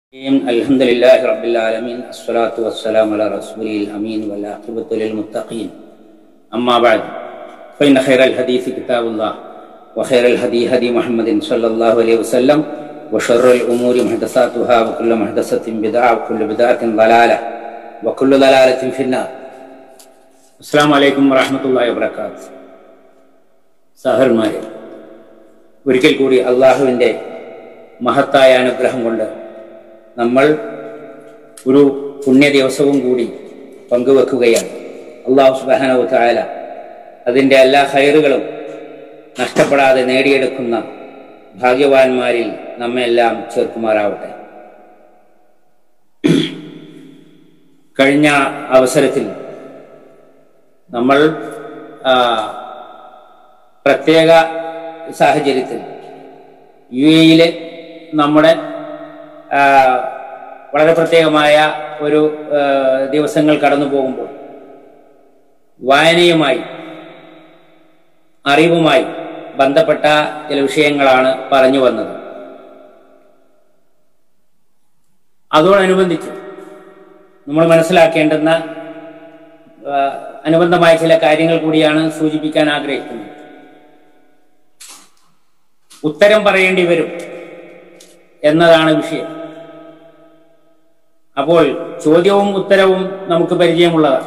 الحمد لله رب العالمين الصلاة والسلام على رسوله الأمين والعاقبة للمتقين أما بعد فإن خير الحديث كتاب الله وخير الهدي هدي محمد صلى الله عليه وسلم وشر الأمور محدثاتها وكل محدثة بدعة وكل بدعة ضلالة وكل ضلالة في النار السلام عليكم ورحمة الله وبركاته സഹർമാരെ ഒരിക്കൽ കൂടി അള്ളാഹുവിൻ്റെ മഹത്തായ അനുഗ്രഹം കൊണ്ട് നമ്മൾ ഒരു പുണ്യ ദിവസവും കൂടി പങ്കുവെക്കുകയാണ് അള്ളാഹു സുബാനവ തായാല അതിൻ്റെ എല്ലാ ഹൈറുകളും നഷ്ടപ്പെടാതെ നേടിയെടുക്കുന്ന ഭാഗ്യവാന്മാരിൽ നമ്മെല്ലാം ചേർക്കുമാറാവട്ടെ കഴിഞ്ഞ അവസരത്തിൽ നമ്മൾ ആ, പ്രത്യേക സാഹചര്യത്തിൽ യു എയിലെ നമ്മുടെ ആ, വളരെ പ്രത്യേകമായ ഒരു ആ, ദിവസങ്ങൾ കടന്നു പോകുമ്പോൾ വായനയുമായി അറിവുമായി ബന്ധപ്പെട്ട ചില വിഷയങ്ങളാണ് പറഞ്ഞു വന്നത് അതോടനുബന്ധിച്ച് നമ്മൾ മനസ്സിലാക്കേണ്ടുന്ന ആ, അനുബന്ധമായ ചില കാര്യങ്ങൾ കൂടിയാണ് സൂചിപ്പിക്കാൻ ആഗ്രഹിക്കുന്നത് ഉത്തരം പറയേണ്ടി വരും എന്നതാണ് വിഷയം അപ്പോൾ ചോദ്യവും ഉത്തരവും നമുക്ക് പരിചയമുള്ളതാണ്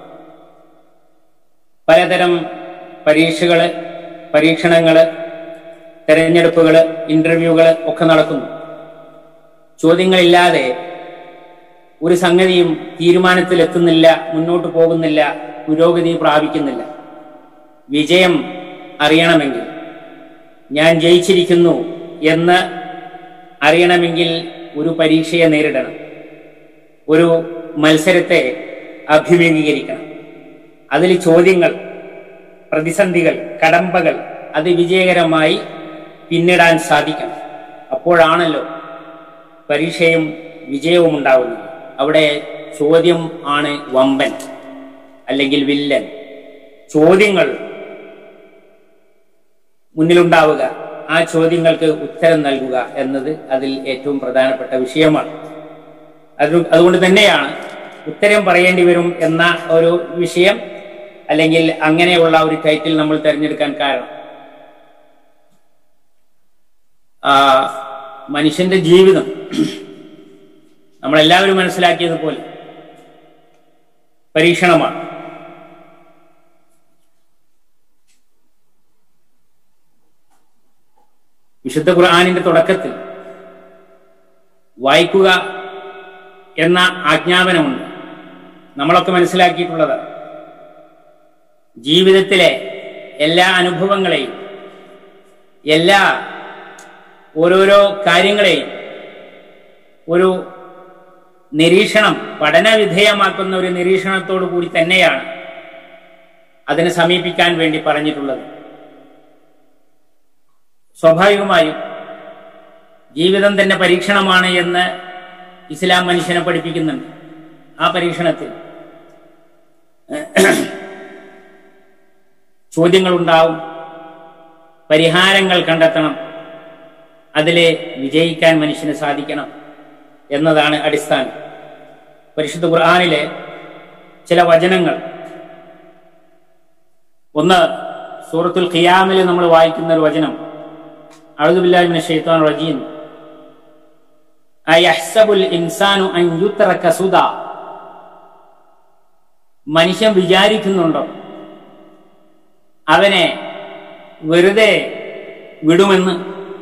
പലതരം പരീക്ഷകള് പരീക്ഷണങ്ങള് തെരഞ്ഞെടുപ്പുകള് ഇന്റർവ്യൂകള് ഒക്കെ നടക്കുന്നു ചോദ്യങ്ങളില്ലാതെ ഒരു സംഗതിയും തീരുമാനത്തിലെത്തുന്നില്ല മുന്നോട്ട് പോകുന്നില്ല പുരോഗതി പ്രാപിക്കുന്നില്ല വിജയം അറിയണമെങ്കിൽ ഞാൻ ജയിച്ചിരിക്കുന്നു എന്ന് അറിയണമെങ്കിൽ ഒരു പരീക്ഷയെ നേരിടണം ഒരു മത്സരത്തെ അഭിമുഖീകരിക്കണം അതിൽ ചോദ്യങ്ങൾ പ്രതിസന്ധികൾ കടമ്പകൾ അത് വിജയകരമായി പിന്നിടാൻ സാധിക്കണം അപ്പോഴാണല്ലോ പരീക്ഷയും വിജയവും ഉണ്ടാവുന്നത് അവിടെ ചോദ്യം ആണ് വമ്പൻ അല്ലെങ്കിൽ വില്ലൻ ചോദ്യങ്ങൾ മുന്നിലുണ്ടാവുക ആ ചോദ്യങ്ങൾക്ക് ഉത്തരം നൽകുക എന്നത് അതിൽ ഏറ്റവും പ്രധാനപ്പെട്ട വിഷയമാണ് അത് അതുകൊണ്ട് തന്നെയാണ് ഉത്തരം പറയേണ്ടി വരും എന്ന ഒരു വിഷയം അല്ലെങ്കിൽ അങ്ങനെയുള്ള ഒരു ടൈറ്റിൽ നമ്മൾ തിരഞ്ഞെടുക്കാൻ കാരണം ആ, മനുഷ്യന്റെ ജീവിതം നമ്മളെല്ലാവരും മനസ്സിലാക്കിയതുപോലെ പരീക്ഷണമാണ് വിശുദ്ധ ഖുർആാനിന്റെ തുടക്കത്തിൽ വായിക്കുക എന്ന ആജ്ഞാപനമുണ്ട് നമ്മളൊക്കെ മനസ്സിലാക്കിയിട്ടുള്ളത് ജീവിതത്തിലെ എല്ലാ അനുഭവങ്ങളെയും എല്ലാ ഓരോരോ കാര്യങ്ങളെയും ഒരു നിരീക്ഷണം പഠന വിധേയമാക്കുന്ന ഒരു നിരീക്ഷണത്തോടു കൂടി തന്നെയാണ് അതിനെ സമീപിക്കാൻ വേണ്ടി പറഞ്ഞിട്ടുള്ളത് സ്വാഭാവികമായും ജീവിതം തന്നെ പരീക്ഷണമാണ് എന്ന് ഇസ്ലാം മനുഷ്യനെ പഠിപ്പിക്കുന്നുണ്ട് ആ പരീക്ഷണത്തിൽ ചോദ്യങ്ങളുണ്ടാവും പരിഹാരങ്ങൾ കണ്ടെത്തണം അതിലെ വിജയിക്കാൻ മനുഷ്യന് സാധിക്കണം എന്നതാണ് അടിസ്ഥാനം പരിശുദ്ധ ഖുർആാനിലെ ചില വചനങ്ങൾ ഒന്ന് സൂറത്തുൽ ഖിയാമിൽ നമ്മൾ വായിക്കുന്ന ഒരു വചനം അഴുദുബില്ലാഹിമിന് ഷെയ്ത്താൻ റജീൻ അയഹ്സബുൽ ഇൻസാനു അൻ യുത്രക സുദാ മനുഷ്യൻ വിചാരിക്കുന്നുണ്ടോ അവനെ വെറുതെ വിടുമെന്ന്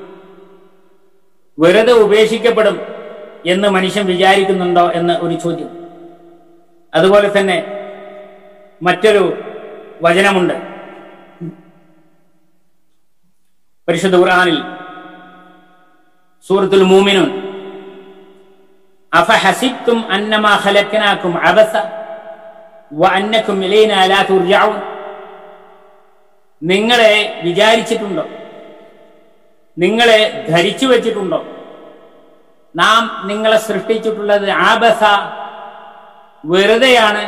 വെറുതെ ഉപേക്ഷിക്കപ്പെടും എന്ന് മനുഷ്യൻ വിചാരിക്കുന്നുണ്ടോ എന്ന് ഒരു ചോദ്യം അതുപോലെ തന്നെ മറ്റൊരു വചനമുണ്ട് പരിശുദ്ധ ഖുർആനിൽ സൂറത്തുൽ മൂമിനുൻ അഫഹസിബ്തും അന്നമാ ഖലഖനാകും അബസ വഅന്നകും ഇലൈനാ ലാ തുർജഊൻ നിങ്ങളെ വിചാരിച്ചിട്ടുണ്ടോ നിങ്ങളെ ധരിച്ചു വെച്ചിട്ടുണ്ടോ നാം നിങ്ങളെ സൃഷ്ടിച്ചിട്ടുള്ളത് ആബസ വെറുതെയാണ്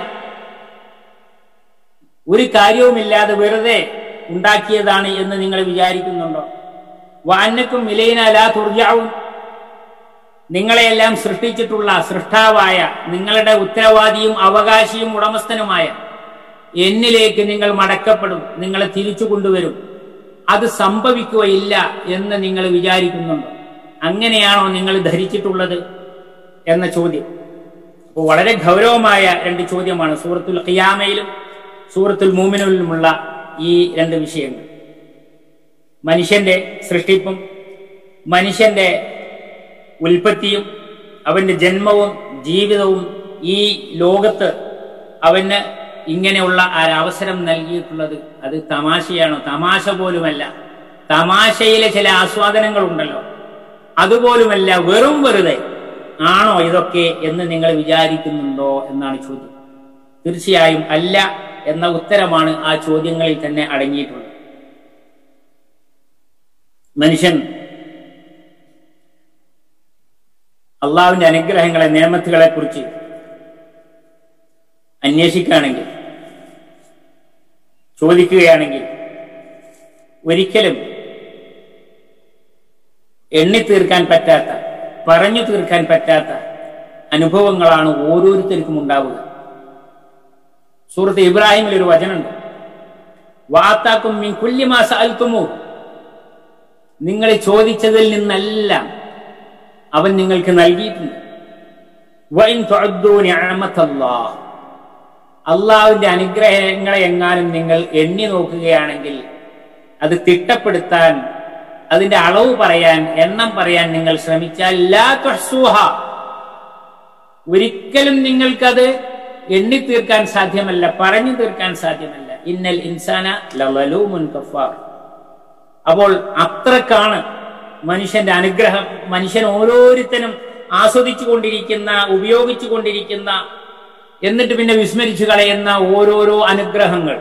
ഒരു കാര്യവുമില്ലാതെ വെറുതെ ഉണ്ടാക്കിയതാണ് എന്ന് നിങ്ങൾ വിചാരിക്കുന്നുണ്ടോ വാന്നക്കും മിലൈന ലാ തുർജാവും നിങ്ങളെയെല്ലാം സൃഷ്ടിച്ചിട്ടുള്ള സൃഷ്ടാവായ നിങ്ങളുടെ ഉത്തരവാദിയും അവകാശിയും ഉടമസ്ഥനുമായ എന്നിലേക്ക് നിങ്ങൾ മടക്കപ്പെടും നിങ്ങളെ തിരിച്ചു കൊണ്ടുവരും അത് സംഭവിക്കുകയില്ല എന്ന് നിങ്ങൾ വിചാരിക്കുന്നുണ്ടോ അങ്ങനെയാണോ നിങ്ങൾ ധരിച്ചിട്ടുള്ളത് എന്ന ചോദ്യം അപ്പോൾ വളരെ ഗൗരവമായ രണ്ട് ചോദ്യമാണ് സൂറത്തുൽ ഖിയാമയിലും സൂറത്തുൽ മൂമിനുമിലുമുള്ള ഈ രണ്ട് വിഷയങ്ങൾ മനുഷ്യന്റെ സൃഷ്ടിപ്പും മനുഷ്യന്റെ ഉൽപ്പത്തിയും അവന്റെ ജന്മവും ജീവിതവും ഈ ലോകത്ത് അവന് ഇങ്ങനെയുള്ള ഒരവസരം നൽകിയിട്ടുള്ളത് അത് തമാശയാണോ തമാശ പോലുമല്ല തമാശയിലെ ചില ആസ്വാദനങ്ങളുണ്ടല്ലോ അതുപോലുമല്ല വെറും വെറുതെ ആണോ ഇതൊക്കെ എന്ന് നിങ്ങൾ വിചാരിക്കുന്നുണ്ടോ എന്നാണ് ചോദ്യം തീർച്ചയായും അല്ല എന്ന ഉത്തരമാണ് ആ ചോദ്യങ്ങളിൽ തന്നെ അടങ്ങിയിട്ടുള്ളത് മനുഷ്യൻ അള്ളാവിന്റെ അനുഗ്രഹങ്ങളെ നിയമത്തുകളെ കുറിച്ച് അന്വേഷിക്കുകയാണെങ്കിൽ ചോദിക്കുകയാണെങ്കിൽ ഒരിക്കലും എണ്ണി തീർക്കാൻ പറ്റാത്ത പറഞ്ഞു തീർക്കാൻ പറ്റാത്ത അനുഭവങ്ങളാണ് ഓരോരുത്തർക്കും ഉണ്ടാവുക സൂറത്ത് ഇബ്രാഹിമിൽ ഒരു വചനുണ്ട് വാത്താക്കും മീൻ കുല്യമാസ അൽത്തുമോ നിങ്ങൾ ചോദിച്ചതിൽ നിന്നെല്ലാം അവൻ നിങ്ങൾക്ക് നൽകിയിട്ടുണ്ട് വൈൻ തുഅദ്ദൂ നിഅമത്തല്ലാഹ് അള്ളാഹുവിന്റെ അനുഗ്രഹങ്ങളെ എങ്ങാനും നിങ്ങൾ എണ്ണി നോക്കുകയാണെങ്കിൽ അത് തിട്ടപ്പെടുത്താൻ അതിന്റെ അളവ് പറയാൻ എണ്ണം പറയാൻ നിങ്ങൾ ശ്രമിച്ചാൽ ലാ തുഹ്സൂഹ ഒരിക്കലും നിങ്ങൾക്കത് എണ്ണി തീർക്കാൻ സാധ്യമല്ല പറഞ്ഞു തീർക്കാൻ സാധ്യമല്ല ഇന്നൽ ഇൻസാന ലവലൂമുൻ കഫാർ അപ്പോൾ അത്രക്കാണ് മനുഷ്യന്റെ അനുഗ്രഹം മനുഷ്യൻ ഓരോരുത്തരും ആസ്വദിച്ചു കൊണ്ടിരിക്കുന്ന ഉപയോഗിച്ചു കൊണ്ടിരിക്കുന്ന എന്നിട്ട് പിന്നെ വിസ്മരിച്ചു കളയുന്ന ഓരോരോ അനുഗ്രഹങ്ങൾ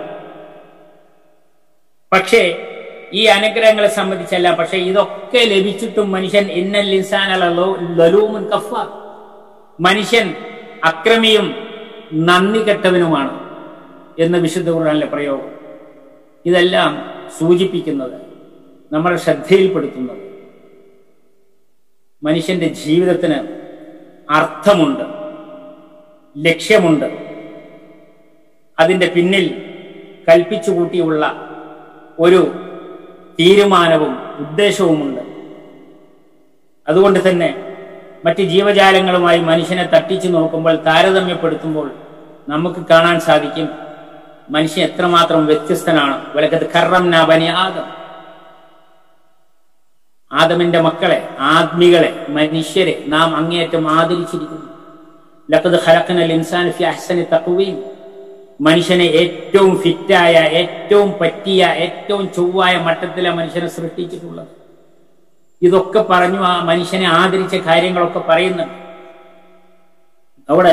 പക്ഷേ ഈ അനുഗ്രഹങ്ങളെ സംബന്ധിച്ചല്ല പക്ഷെ ഇതൊക്കെ ലഭിച്ചിട്ടും മനുഷ്യൻ ഇന്നൽ ഇൻസാൻ ലലൂമുൻ കഫ മനുഷ്യൻ അക്രമിയും നന്ദി കെട്ടവനുമാണ് എന്ന് വിശുദ്ധ ഖുർആനിലെ പ്രയോഗം ഇതെല്ലാം സൂചിപ്പിക്കുന്നത് നമ്മുടെ ശ്രദ്ധയിൽപ്പെടുത്തുന്നത് മനുഷ്യന്റെ ജീവിതത്തിന് അർത്ഥമുണ്ട് ലക്ഷ്യമുണ്ട് അതിന്റെ പിന്നിൽ കൽപ്പിച്ചു കൂട്ടിയുള്ള ഒരു തീരുമാനവും ഉദ്ദേശവുമുണ്ട് അതുകൊണ്ട് തന്നെ മറ്റ് ജീവജാലങ്ങളുമായി മനുഷ്യനെ തട്ടിച്ചു നോക്കുമ്പോൾ താരതമ്യപ്പെടുത്തുമ്പോൾ നമുക്ക് കാണാൻ സാധിക്കും മനുഷ്യൻ എത്രമാത്രം വ്യത്യസ്തനാണ് വിലക്കത്ത് കറം ബനി ആദം ആദമിന്റെ മക്കളെ ആത്മികളെ മനുഷ്യരെ നാം അങ്ങേയറ്റം ആദരിച്ചിരിക്കുന്നു ലക്കത് ഖലഖനൽ ഇൻസാൻ ഫി അഹ്സനി തഖ്വീം മനുഷ്യനെ ഏറ്റവും ഫിറ്റായ ഏറ്റവും പറ്റിയ ഏറ്റവും ചൊവ്വായ മട്ടത്തിലെ മനുഷ്യനെ സൃഷ്ടിച്ചിട്ടുള്ളത് ഇതൊക്കെ പറഞ്ഞു ആ മനുഷ്യനെ ആദരിച്ച കാര്യങ്ങളൊക്കെ പറയുന്നുണ്ട് അവിടെ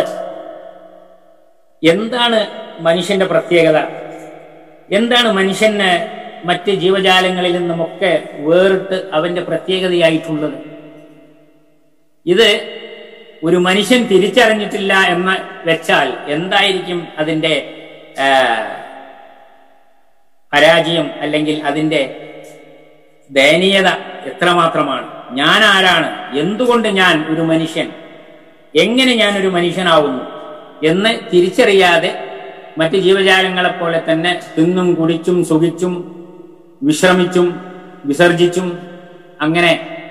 എന്താണ് മനുഷ്യന്റെ പ്രത്യേകത എന്താണ് മനുഷ്യന് മറ്റ് ജീവജാലങ്ങളിൽ നിന്നുമൊക്കെ വേറിട്ട് അവന്റെ പ്രത്യേകതയായിട്ടുള്ളത് ഇത് ഒരു മനുഷ്യൻ തിരിച്ചറിഞ്ഞിട്ടില്ല എന്ന് വെച്ചാൽ എന്തായിരിക്കും അതിന്റെ പരാജയം അല്ലെങ്കിൽ അതിന്റെ ദയനീയത എത്രമാത്രമാണ് ഞാൻ ആരാണ് എന്തുകൊണ്ട് ഞാൻ ഒരു മനുഷ്യൻ എങ്ങനെ ഞാൻ ഒരു മനുഷ്യനാവുന്നു എന്ന് തിരിച്ചറിയാതെ മറ്റ് ജീവജാലങ്ങളെ പോലെ തന്നെ തിന്നും കുടിച്ചും സുഖിച്ചും വിശ്രമിച്ചും വിസർജിച്ചും അങ്ങനെ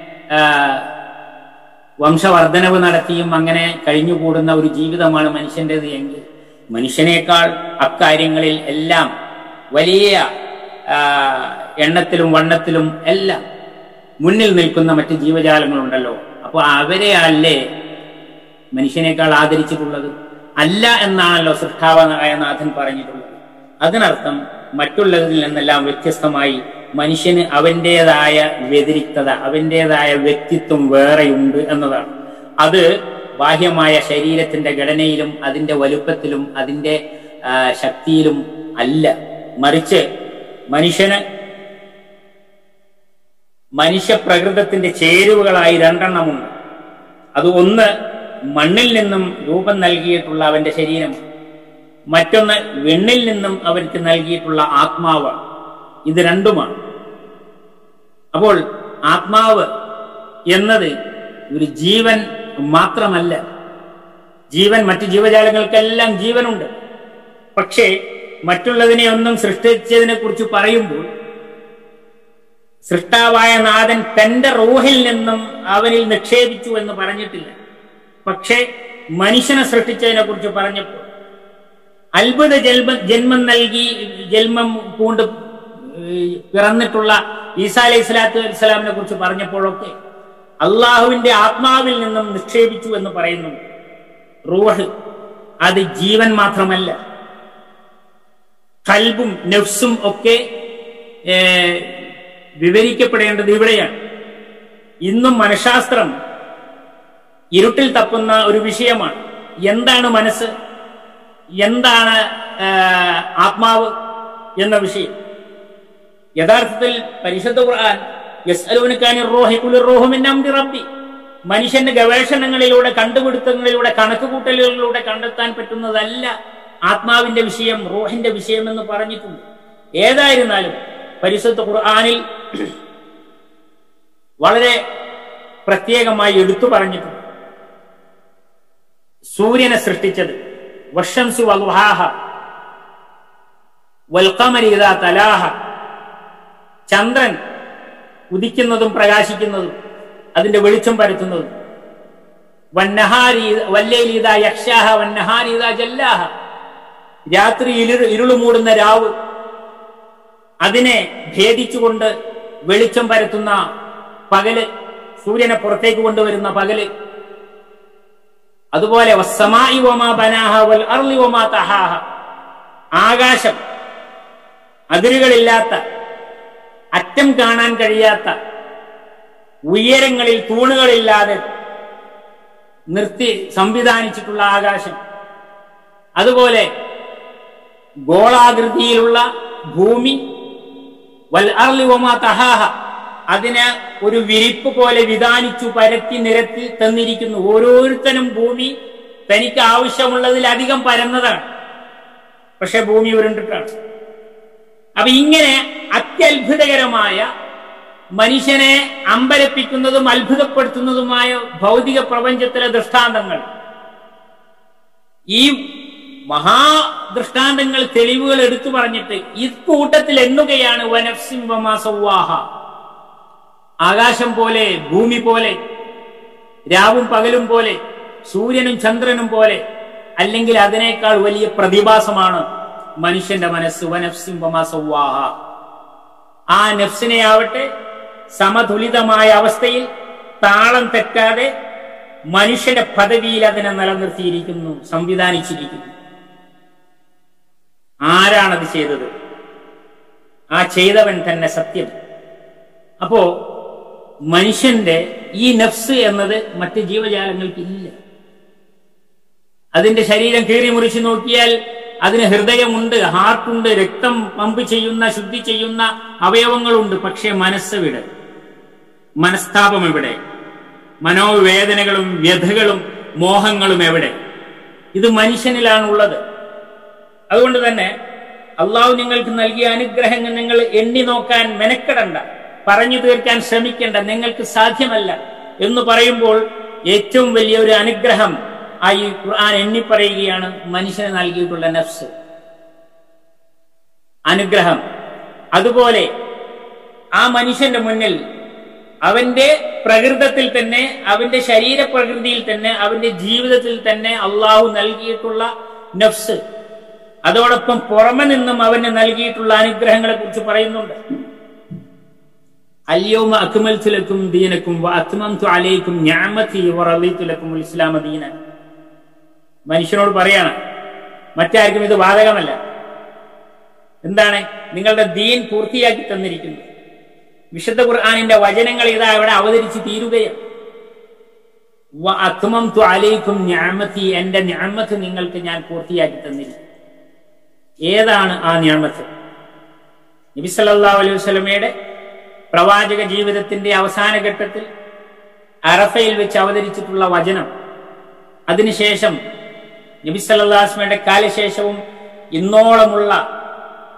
വംശവർദ്ധനവ് നടത്തിയും അങ്ങനെ കഴിഞ്ഞുകൂടുന്ന ഒരു ജീവിതമാണ് മനുഷ്യൻ്റെത് എങ്കിൽ മനുഷ്യനേക്കാൾ അക്കാര്യങ്ങളിൽ എല്ലാം വലിയ എണ്ണത്തിലും വണ്ണത്തിലും എല്ലാം മുന്നിൽ നിൽക്കുന്ന മറ്റ് ജീവജാലങ്ങളുണ്ടല്ലോ അപ്പോൾ അവരെ അല്ലേ മനുഷ്യനേക്കാൾ ആദരിച്ചിട്ടുള്ളത് അല്ല എന്നാണല്ലോ സൃഷ്ടാവായ നാഥൻ പറഞ്ഞിട്ടുള്ളത് അതിനർത്ഥം മറ്റുള്ളതിൽ നിന്നെല്ലാം വ്യത്യസ്തമായി മനുഷ്യന് അവന്റേതായ വ്യതിരിക്തത അവന്റേതായ വ്യക്തിത്വം വേറെയുണ്ട് എന്നതാണ് അത് ബാഹ്യമായ ശരീരത്തിന്റെ ഘടനയിലും അതിന്റെ വലുപ്പത്തിലും അതിന്റെ ശക്തിയിലും അല്ല മറിച്ച് മനുഷ്യന് മനുഷ്യ പ്രകൃതത്തിന്റെ ചേരുവകളായി രണ്ടെണ്ണമുണ്ട് അത് ഒന്ന് മണ്ണിൽ നിന്നും രൂപം നൽകിയിട്ടുള്ള അവന്റെ ശരീരം മറ്റൊന്ന് വെണ്ണിൽ നിന്നും അവർക്ക് നൽകിയിട്ടുള്ള ആത്മാവാണ് ഇത് രണ്ടുമാണ് അപ്പോൾ ആത്മാവ് എന്നത് ഒരു ജീവൻ മാത്രമല്ല ജീവൻ മറ്റു ജീവജാലങ്ങൾക്കെല്ലാം ജീവനുണ്ട് പക്ഷേ മറ്റുള്ളതിനെ ഒന്നും സൃഷ്ടിച്ചതിനെ കുറിച്ച് പറയുമ്പോൾ സൃഷ്ടാവായ നാഥൻ തന്റെ റൂഹിൽ നിന്നും അവനിൽ നിക്ഷേപിച്ചു എന്ന് പറഞ്ഞിട്ടില്ല പക്ഷേ മനുഷ്യനെ സൃഷ്ടിച്ചതിനെ കുറിച്ച് പറഞ്ഞപ്പോൾ അത്ഭുത ജന്മ ജന്മം നൽകി ജന്മം പൂണ്ട് ഏഹ്, പിറന്നിട്ടുള്ള ഈസാ അലൈഹി സ്വലാത്തു വസ്സലാമിനെ കുറിച്ച് പറഞ്ഞപ്പോഴൊക്കെ അള്ളാഹുവിന്റെ ആത്മാവിൽ നിന്നും നിക്ഷേപിച്ചു എന്ന് പറയുന്നു റൂഹ് അത് ജീവൻ മാത്രമല്ല കൽബും നെഫ്സും ഒക്കെ ഏഹ്, വിവരിക്കപ്പെടേണ്ടത് ഇവിടെയാണ് ഇന്നും മനഃശാസ്ത്രം ഇരുട്ടിൽ തപ്പുന്ന ഒരു വിഷയമാണ് എന്താണ് മനസ്സ് എന്താണ് ഏഹ്, ആത്മാവ് എന്ന വിഷയം യഥാർത്ഥത്തിൽ പരിശുദ്ധ ഖുർആൻ യസ്അലൂനക്കാനി റൂഹി ഖുലിർ റൂഹു മിൻ അംരി റബ്ബി മനുഷ്യന്റെ ഗവേഷണങ്ങളിലൂടെ കണ്ടുപിടുത്തങ്ങളിലൂടെ കണക്കുകൂട്ടലുകളിലൂടെ കണ്ടെത്താൻ പറ്റുന്നതല്ല ആത്മാവിന്റെ വിഷയം റൂഹിന്റെ വിഷയം എന്ന് പറഞ്ഞിട്ടുണ്ട് ഏതായിരുന്നാലും പരിശുദ്ധ ഖുർആനിൽ വളരെ പ്രത്യേകമായി എടുത്തു പറഞ്ഞിട്ടുണ്ട് സൂര്യനെ സൃഷ്ടിച്ചത് വഷംസു വൽഹാഹ വൽഖമരി ഇദാ തലാഹ ചന്ദ്രൻ ഉദിക്കുന്നതും പ്രകാശിക്കുന്നതും അതിന്റെ വെളിച്ചം പരത്തുന്നതും വന്നഹാരി വല്ലേലീത യക്ഷാഹ വന്നഹാരീത ജല്ലാഹ രാത്രി ഇരുൾ ഇരുളു മൂടുന്ന രാവ് അതിനെ ഭേദിച്ചുകൊണ്ട് വെളിച്ചം പരത്തുന്ന പകല് സൂര്യനെ പുറത്തേക്ക് കൊണ്ടുവരുന്ന പകല് അതുപോലെ വസ്സമായി വമാ ബനാഹ വൽ അർളി വമാ തഹാഹ ആകാശം അതിരുകളില്ലാത്ത അറ്റം കാണാൻ കഴിയാത്ത ഉയരങ്ങളിൽ തൂണുകളില്ലാതെ നിർത്തി സംവിധാനിച്ചിട്ടുള്ള ആകാശം അതുപോലെ ഗോളാകൃതിയിലുള്ള ഭൂമി വൽ അർളി വമാ തഹാഹ അതിന് ഒരു വിരിപ്പ് പോലെ വിധാനിച്ചു പരത്തി നിരത്തി തന്നിരിക്കുന്നു ഓരോരുത്തരും ഭൂമി തനിക്ക് ആവശ്യമുള്ളതിലധികം പരന്നതാണ് പക്ഷെ ഭൂമി ഉരുണ്ടിട്ടാണ് അപ്പൊ ഇങ്ങനെ അത്യത്ഭുതകരമായ മനുഷ്യനെ അമ്പരപ്പിക്കുന്നതും അത്ഭുതപ്പെടുത്തുന്നതുമായ ഭൗതിക പ്രപഞ്ചത്തിലെ ദൃഷ്ടാന്തങ്ങൾ ഈ മഹാദൃഷ്ടാന്തങ്ങൾ തെളിവുകൾ എടുത്തു പറഞ്ഞിട്ട് ഇക്കൂട്ടത്തിൽ എണ്ണുകയാണ് വനഫ്സിം വമാ സവ്വാഹ ആകാശം പോലെ ഭൂമി പോലെ രാവും പകലും പോലെ സൂര്യനും ചന്ദ്രനും പോലെ അല്ലെങ്കിൽ അതിനേക്കാൾ വലിയ പ്രതിഭാസമാണ് മനുഷ്യന്റെ മനസ്സ് വനഫ്സിം വമാ സവ്വാഹ ആ നഫ്സിനെ ആവട്ടെ സമതുലിതമായ അവസ്ഥയിൽ താളം തെറ്റാതെ മനുഷ്യന്റെ പദവിയിൽ അതിനെ നിലനിർത്തിയിരിക്കുന്നു സംവിധാനിച്ചിരിക്കുന്നു ആരാണത് ചെയ്തത് ആ ചെയ്തവൻ തന്നെ സത്യം അപ്പോ മനുഷ്യന്റെ ഈ നഫ്സ് എന്നത് മറ്റ് ജീവജാലങ്ങൾക്കില്ല അതിന്റെ ശരീരം കീറി മുറിച്ച് നോക്കിയാൽ അതിന് ഹൃദയമുണ്ട് ഹാർട്ടുണ്ട് രക്തം പമ്പ് ചെയ്യുന്ന ശുദ്ധി ചെയ്യുന്ന അവയവങ്ങളുണ്ട് പക്ഷേ മനസ്സെവിടെ മനസ്താപം എവിടെ മനോവേദനകളും വ്യഥകളും മോഹങ്ങളും എവിടെ ഇത് മനുഷ്യനിലാണുള്ളത് അതുകൊണ്ട് തന്നെ അള്ളാഹു നിങ്ങൾക്ക് നൽകിയ അനുഗ്രഹങ്ങൾ നിങ്ങൾ എണ്ണി നോക്കാൻ മെനക്കെടണ്ട പറഞ്ഞു തീർക്കാൻ ശ്രമിക്കേണ്ട നിങ്ങൾക്ക് സാധ്യമല്ല എന്ന് പറയുമ്പോൾ ഏറ്റവും വലിയ ഒരു അനുഗ്രഹം ആ ഈ ഖുർആൻ എണ്ണി പറയുകയാണ് മനുഷ്യന് നൽകിയിട്ടുള്ള നഫ്സ് അനുഗ്രഹം അതുപോലെ ആ മനുഷ്യന്റെ മുന്നിൽ അവന്റെ പ്രകൃതത്തിൽ തന്നെ അവന്റെ ശരീര പ്രകൃതിയിൽ തന്നെ അവന്റെ ജീവിതത്തിൽ തന്നെ അള്ളാഹു നൽകിയിട്ടുള്ള നഫ്സ് അതോടൊപ്പം പുറമെ നിന്നും അവന് നൽകിയിട്ടുള്ള അനുഗ്രഹങ്ങളെ കുറിച്ച് പറയുന്നുണ്ട് അല്യോമ അക്മൽ തുലക്കും ദീനക്കും അത്മംതു അലൈക്കും ഞാമത്തി വറലീത്തുലക്കും ഇസ്ലാമ ദീന മനുഷ്യനോട് പറയാണ് മറ്റാർക്കും ഇത് ബാധകമല്ല എന്താണ് നിങ്ങളുടെ ദീൻ പൂർത്തിയാക്കി തന്നിരിക്കുന്നു വിശുദ്ധ ഖുർആാനിന്റെ വചനങ്ങൾ ഇതാ ഇവിടെ അവതരിച്ച് തീരുകയാണ് അത്മംതു അലൈക്കും ഞാമത്തി എന്റെ ഞാമത്ത് നിങ്ങൾക്ക് ഞാൻ പൂർത്തിയാക്കി തന്നിരിക്കുന്നു ഏതാണ് ആ ഞാമത്ത് നബി സല്ലല്ലാഹു അലൈഹി വസല്ലമയുടെ പ്രവാചക ജീവിതത്തിന്റെ അവസാന ഘട്ടത്തിൽ അറഫയിൽ വെച്ച് അവതരിച്ചിട്ടുള്ള വചനം അതിനുശേഷം നബി സല്ലാസ്മയുടെ കാലശേഷവും ഇന്നോളമുള്ള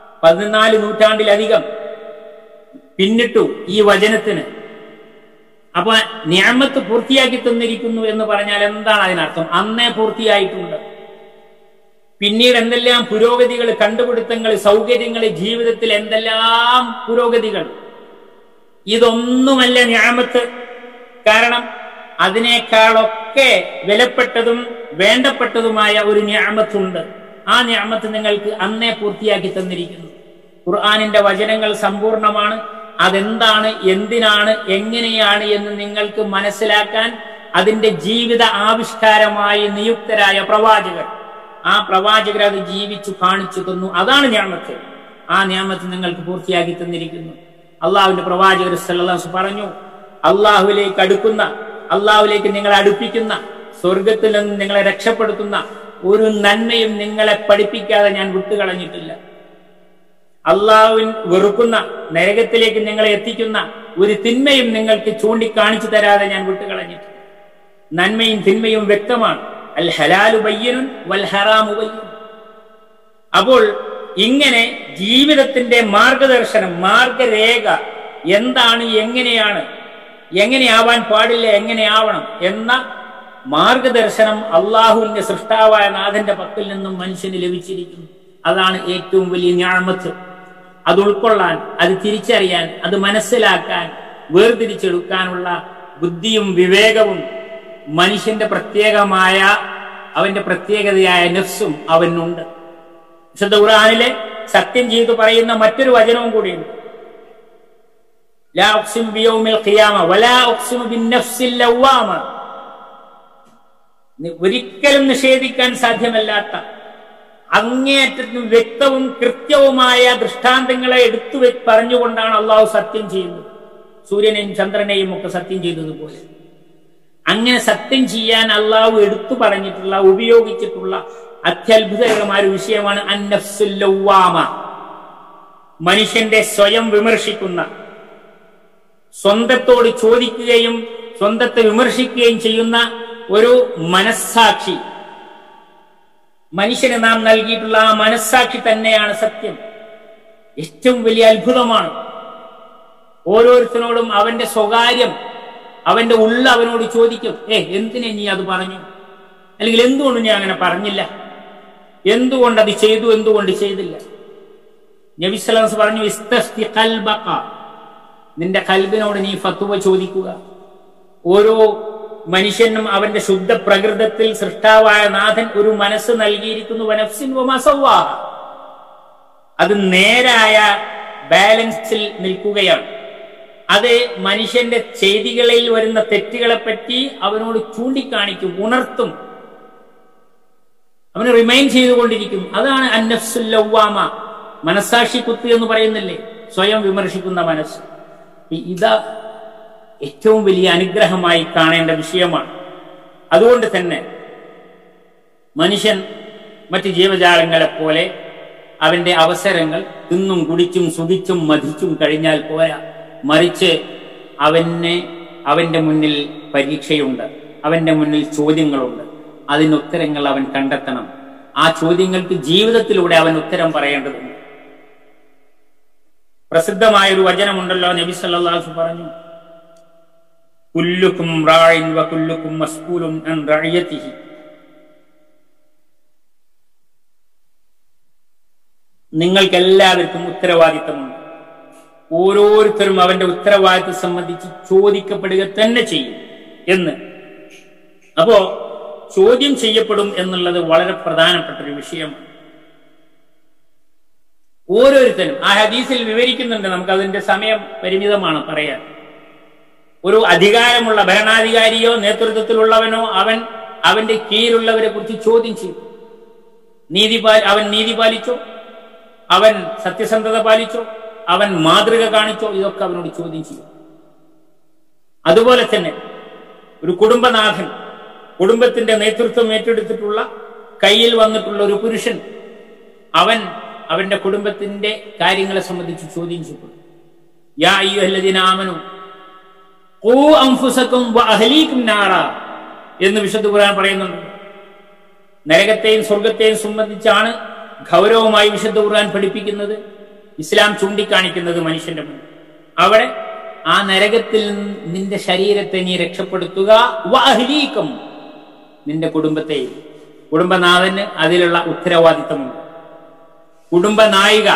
പതിനാല് നൂറ്റാണ്ടിലധികം പിന്നിട്ടു ഈ വചനത്തിന് അപ്പൊ ഞാമത്ത് പൂർത്തിയാക്കി തന്നിരിക്കുന്നു എന്ന് പറഞ്ഞാൽ എന്താണ് അതിനർത്ഥം അന്നേ പൂർത്തിയായിട്ടുണ്ട് പിന്നീട് എന്തെല്ലാം പുരോഗതികൾ കണ്ടുപിടുത്തങ്ങൾ സൗകര്യങ്ങൾ ജീവിതത്തിൽ എന്തെല്ലാം പുരോഗതികൾ ഇതൊന്നുമല്ല ഞാമത്ത് കാരണം അതിനേക്കാളൊക്കെ വിലപ്പെട്ടതും വേണ്ടപ്പെട്ടതുമായ ഒരു ഞാമത്തുണ്ട് ആ ഞാമത്ത് നിങ്ങൾക്ക് അന്നേ പൂർത്തിയാക്കി തന്നിരിക്കുന്നു ഖുർആാനിന്റെ വചനങ്ങൾ സമ്പൂർണമാണ് അതെന്താണ് എന്തിനാണ് എങ്ങനെയാണ് എന്ന് നിങ്ങൾക്ക് മനസ്സിലാക്കാൻ അതിന്റെ ജീവിത ആവിഷ്കാരമായി നിയുക്തരായ പ്രവാചകർ ആ പ്രവാചകർ അത് ജീവിച്ചു കാണിച്ചു തന്നു അതാണ് ഞാമത്ത് ആ ഞാമത്ത് നിങ്ങൾക്ക് പൂർത്തിയാക്കി തന്നിരിക്കുന്നു അള്ളാഹുവിന്റെ പ്രവാചകർ സല്ലാസ് പറഞ്ഞു അള്ളാഹുവിലേക്ക് അടുക്കുന്ന അള്ളാഹുവിലേക്ക് നിങ്ങളെ അടുപ്പിക്കുന്ന സ്വർഗത്തിൽ നിന്ന് നിങ്ങളെ രക്ഷപ്പെടുത്തുന്ന ഒരു നന്മയും നിങ്ങളെ പഠിപ്പിക്കാതെ ഞാൻ വിട്ടുകളഞ്ഞിട്ടില്ല അള്ളാഹുവിൻ വെറുക്കുന്ന നരകത്തിലേക്ക് നിങ്ങളെ എത്തിക്കുന്ന ഒരു തിന്മയും നിങ്ങൾക്ക് ചൂണ്ടിക്കാണിച്ചു തരാതെ ഞാൻ വിട്ടുകളഞ്ഞിട്ടില്ല നന്മയും തിന്മയും വ്യക്തമാണ് അൽ ഹലാലു ബയ്യനുൻ വൽ ഹറാമു ബയ്യൻ അപ്പോൾ ഇങ്ങനെ ജീവിതത്തിന്റെ മാർഗദർശനം മാർഗരേഖ എന്താണ് എങ്ങനെയാണ് എങ്ങനെയാവാൻ പാടില്ല എങ്ങനെയാവണം എന്ന മാർഗദർശനം അള്ളാഹുവിന്റെ സൃഷ്ടാവായ നാഥന്റെ പക്കൽ നിന്നും മനുഷ്യന് ലഭിച്ചിരിക്കുന്നു അതാണ് ഏറ്റവും വലിയ ഞാമത്ത് അത് ഉൾക്കൊള്ളാൻ അത് തിരിച്ചറിയാൻ അത് മനസ്സിലാക്കാൻ വേർതിരിച്ചെടുക്കാനുള്ള ബുദ്ധിയും വിവേകവും മനുഷ്യന്റെ പ്രത്യേകമായ അവന്റെ പ്രത്യേകതയായ നഫ്സും അവനുണ്ട് വിശുദ്ധ ഖുർആനിലെ സത്യം ചെയ്തു പറയുന്ന മറ്റൊരു വചനവും കൂടിയുണ്ട് ലാ ഉഖ്സിം ബിയൗമിൽ ഖിയാമ വലാ ഉഖ്സിമു ബിന്നഫ്സിൽ ലവ്വാമ ഒരിക്കലും നിഷേധിക്കാൻ സാധ്യമല്ലാത്ത അങ്ങേയറ്റത്തും വ്യക്തവും കൃത്യവുമായ ദൃഷ്ടാന്തങ്ങളെ എടുത്തു പറഞ്ഞുകൊണ്ടാണ് അള്ളാഹു സത്യം ചെയ്യുന്നത് സൂര്യനെയും ചന്ദ്രനെയും ഒക്കെ സത്യം ചെയ്തതുപോലെ അങ്ങനെ സത്യം ചെയ്യാൻ അള്ളാഹു എടുത്തു പറഞ്ഞിട്ടുള്ള ഉപയോഗിച്ചിട്ടുള്ള അത്യത്ഭുതകരമായ ഒരു വിഷയമാണ് അന്നഫ്സുല്ലവാമ മനുഷ്യന്റെ സ്വയം വിമർശിക്കുന്ന സ്വന്തത്തോട് ചോദിക്കുകയും സ്വന്തത്തെ വിമർശിക്കുകയും ചെയ്യുന്ന ഒരു മനസ്സാക്ഷി മനുഷ്യന് നാം നൽകിയിട്ടുള്ള ആ മനസ്സാക്ഷി തന്നെയാണ് സത്യം ഏറ്റവും വലിയ അത്ഭുതമാണ് ഓരോരുത്തരോടും അവന്റെ സ്വകാര്യം അവന്റെ ഉള്ള അവനോട് ചോദിക്കും ഏ എന്തിനെ നീ അത് പറഞ്ഞു അല്ലെങ്കിൽ എന്തുകൊണ്ട് ഞാൻ അങ്ങനെ പറഞ്ഞില്ല എന്തുകൊണ്ട് അത് ചെയ്തു എന്തുകൊണ്ട് ചെയ്തില്ല നബിസ്ലാസ് പറഞ്ഞു ഇസ്തസ്തി കൽബക നിന്റെ കൽബിനോട് നീ ഫത്തുവ ചോദിക്കുക ഓരോ മനുഷ്യനും അവന്റെ ശുദ്ധ പ്രകൃതത്തിൽ സൃഷ്ടാവായ നാഥൻ ഒരു മനസ്സ് നൽകിയിരിക്കുന്നു വനഫ്സിൻ വമസവ്വാഹ. അത് നേരായ ബാലൻസിൽ നിൽക്കുകയാണ് അത് മനുഷ്യന്റെ ചെയ്തികളിൽ വരുന്ന തെറ്റുകളെ പറ്റി അവനോട് ചൂണ്ടിക്കാണിക്കും ഉണർത്തും അവന് റിമൈൻ ചെയ്തുകൊണ്ടിരിക്കും അതാണ് അന്നഫ്സുല്ലവാമ മനസ്സാക്ഷി കുത്ത് എന്ന് പറയുന്നില്ലേ സ്വയം വിമർശിക്കുന്ന മനസ്സ് ഈ- ഇതാ ഏറ്റവും വലിയ അനുഗ്രഹമായി കാണേണ്ട വിഷയമാണ് അതുകൊണ്ട് തന്നെ മനുഷ്യൻ മറ്റ് ജീവജാലങ്ങളെ പോലെ അവന്റെ അവസരങ്ങൾ തിന്നും കുടിച്ചും സുഖിച്ചും മതിച്ചും കഴിഞ്ഞാൽ പോരാ മറിച്ച് അവന് അവന്റെ മുന്നിൽ പരീക്ഷയുണ്ട് അവന്റെ മുന്നിൽ ചോദ്യങ്ങളുണ്ട് അതിന് ഉത്തരങ്ങൾ അവൻ കണ്ടെത്തണം ആ ചോദ്യങ്ങൾക്ക് ജീവിതത്തിലൂടെ അവൻ ഉത്തരം പറയേണ്ടതുണ്ട് പ്രസിദ്ധമായ ഒരു വചനമുണ്ടല്ലോ നബി സല്ലല്ലാഹു പറഞ്ഞു കുല്ലുക്കും റായിൻ വ കുല്ലുക്കും മസ്കൂലും അൻ റഅയതിഹി നിങ്ങൾക്ക് എല്ലാവർക്കും ഉത്തരവാദിത്തമുണ്ട് ഓരോരുത്തരും അവന്റെ ഉത്തരവാദിത്തം സംബന്ധിച്ച് ചോദിക്കപ്പെടുക തന്നെ ചെയ്യും എന്ന് അപ്പോ ചോദ്യം ചെയ്യപ്പെടും എന്നുള്ളത് വളരെ പ്രധാനപ്പെട്ട ഒരു വിഷയമാണ് ഓരോരുത്തരും ആ ഹദീസിൽ വിവരിക്കുന്നുണ്ട് നമുക്ക് അതിന്റെ സമയം പരിമിതമാണ് പറയാൻ ഒരു അധികാരമുള്ള ഭരണാധികാരിയോ നേതൃത്വത്തിലുള്ളവനോ അവൻ അവന്റെ കീഴിലുള്ളവരെ കുറിച്ച് ചോദ്യം ചെയ്തു നീതി പാ- അവൻ നീതി പാലിച്ചോ അവൻ സത്യസന്ധത പാലിച്ചോ അവൻ മാതൃക കാണിച്ചോ ഇതൊക്കെ അവനോട് ചോദ്യം ചെയ്യും അതുപോലെ തന്നെ ഒരു കുടുംബനാഥൻ കുടുംബത്തിന്റെ നേതൃത്വം ഏറ്റെടുത്തിട്ടുള്ള കയ്യിൽ വന്നിട്ടുള്ള ഒരു പുരുഷൻ അവൻ അവന്റെ കുടുംബത്തിന്റെ കാര്യങ്ങളെ സംബന്ധിച്ച് ചോദ്യം ചെയ്യപ്പെടും യാ അയ്യുഹല്ലദീന ആമനു ഖൂ അൻഫുസക്കും വ അഹ്ലീക്കും നാറ എന്ന് വിശുദ്ധ ഖുർആൻ പറയുന്നുണ്ട് നരകത്തെയും സ്വർഗത്തെയും സംബന്ധിച്ചാണ് ഗൗരവമായി വിശുദ്ധ ഖുർആൻ പഠിപ്പിക്കുന്നത് ഇസ്ലാം ചൂണ്ടിക്കാണിക്കുന്നത് മനുഷ്യന്റെ മുന്നിൽ അവിടെ ആ നരകത്തിൽ നിന്ന് നിന്റെ ശരീരത്തെ നീ രക്ഷപ്പെടുത്തുക വാഹ്ലീകം നിന്റെ കുടുംബത്തെയും കുടുംബനാഥന് അതിലുള്ള ഉത്തരവാദിത്തമുണ്ട് കുടുംബനായിക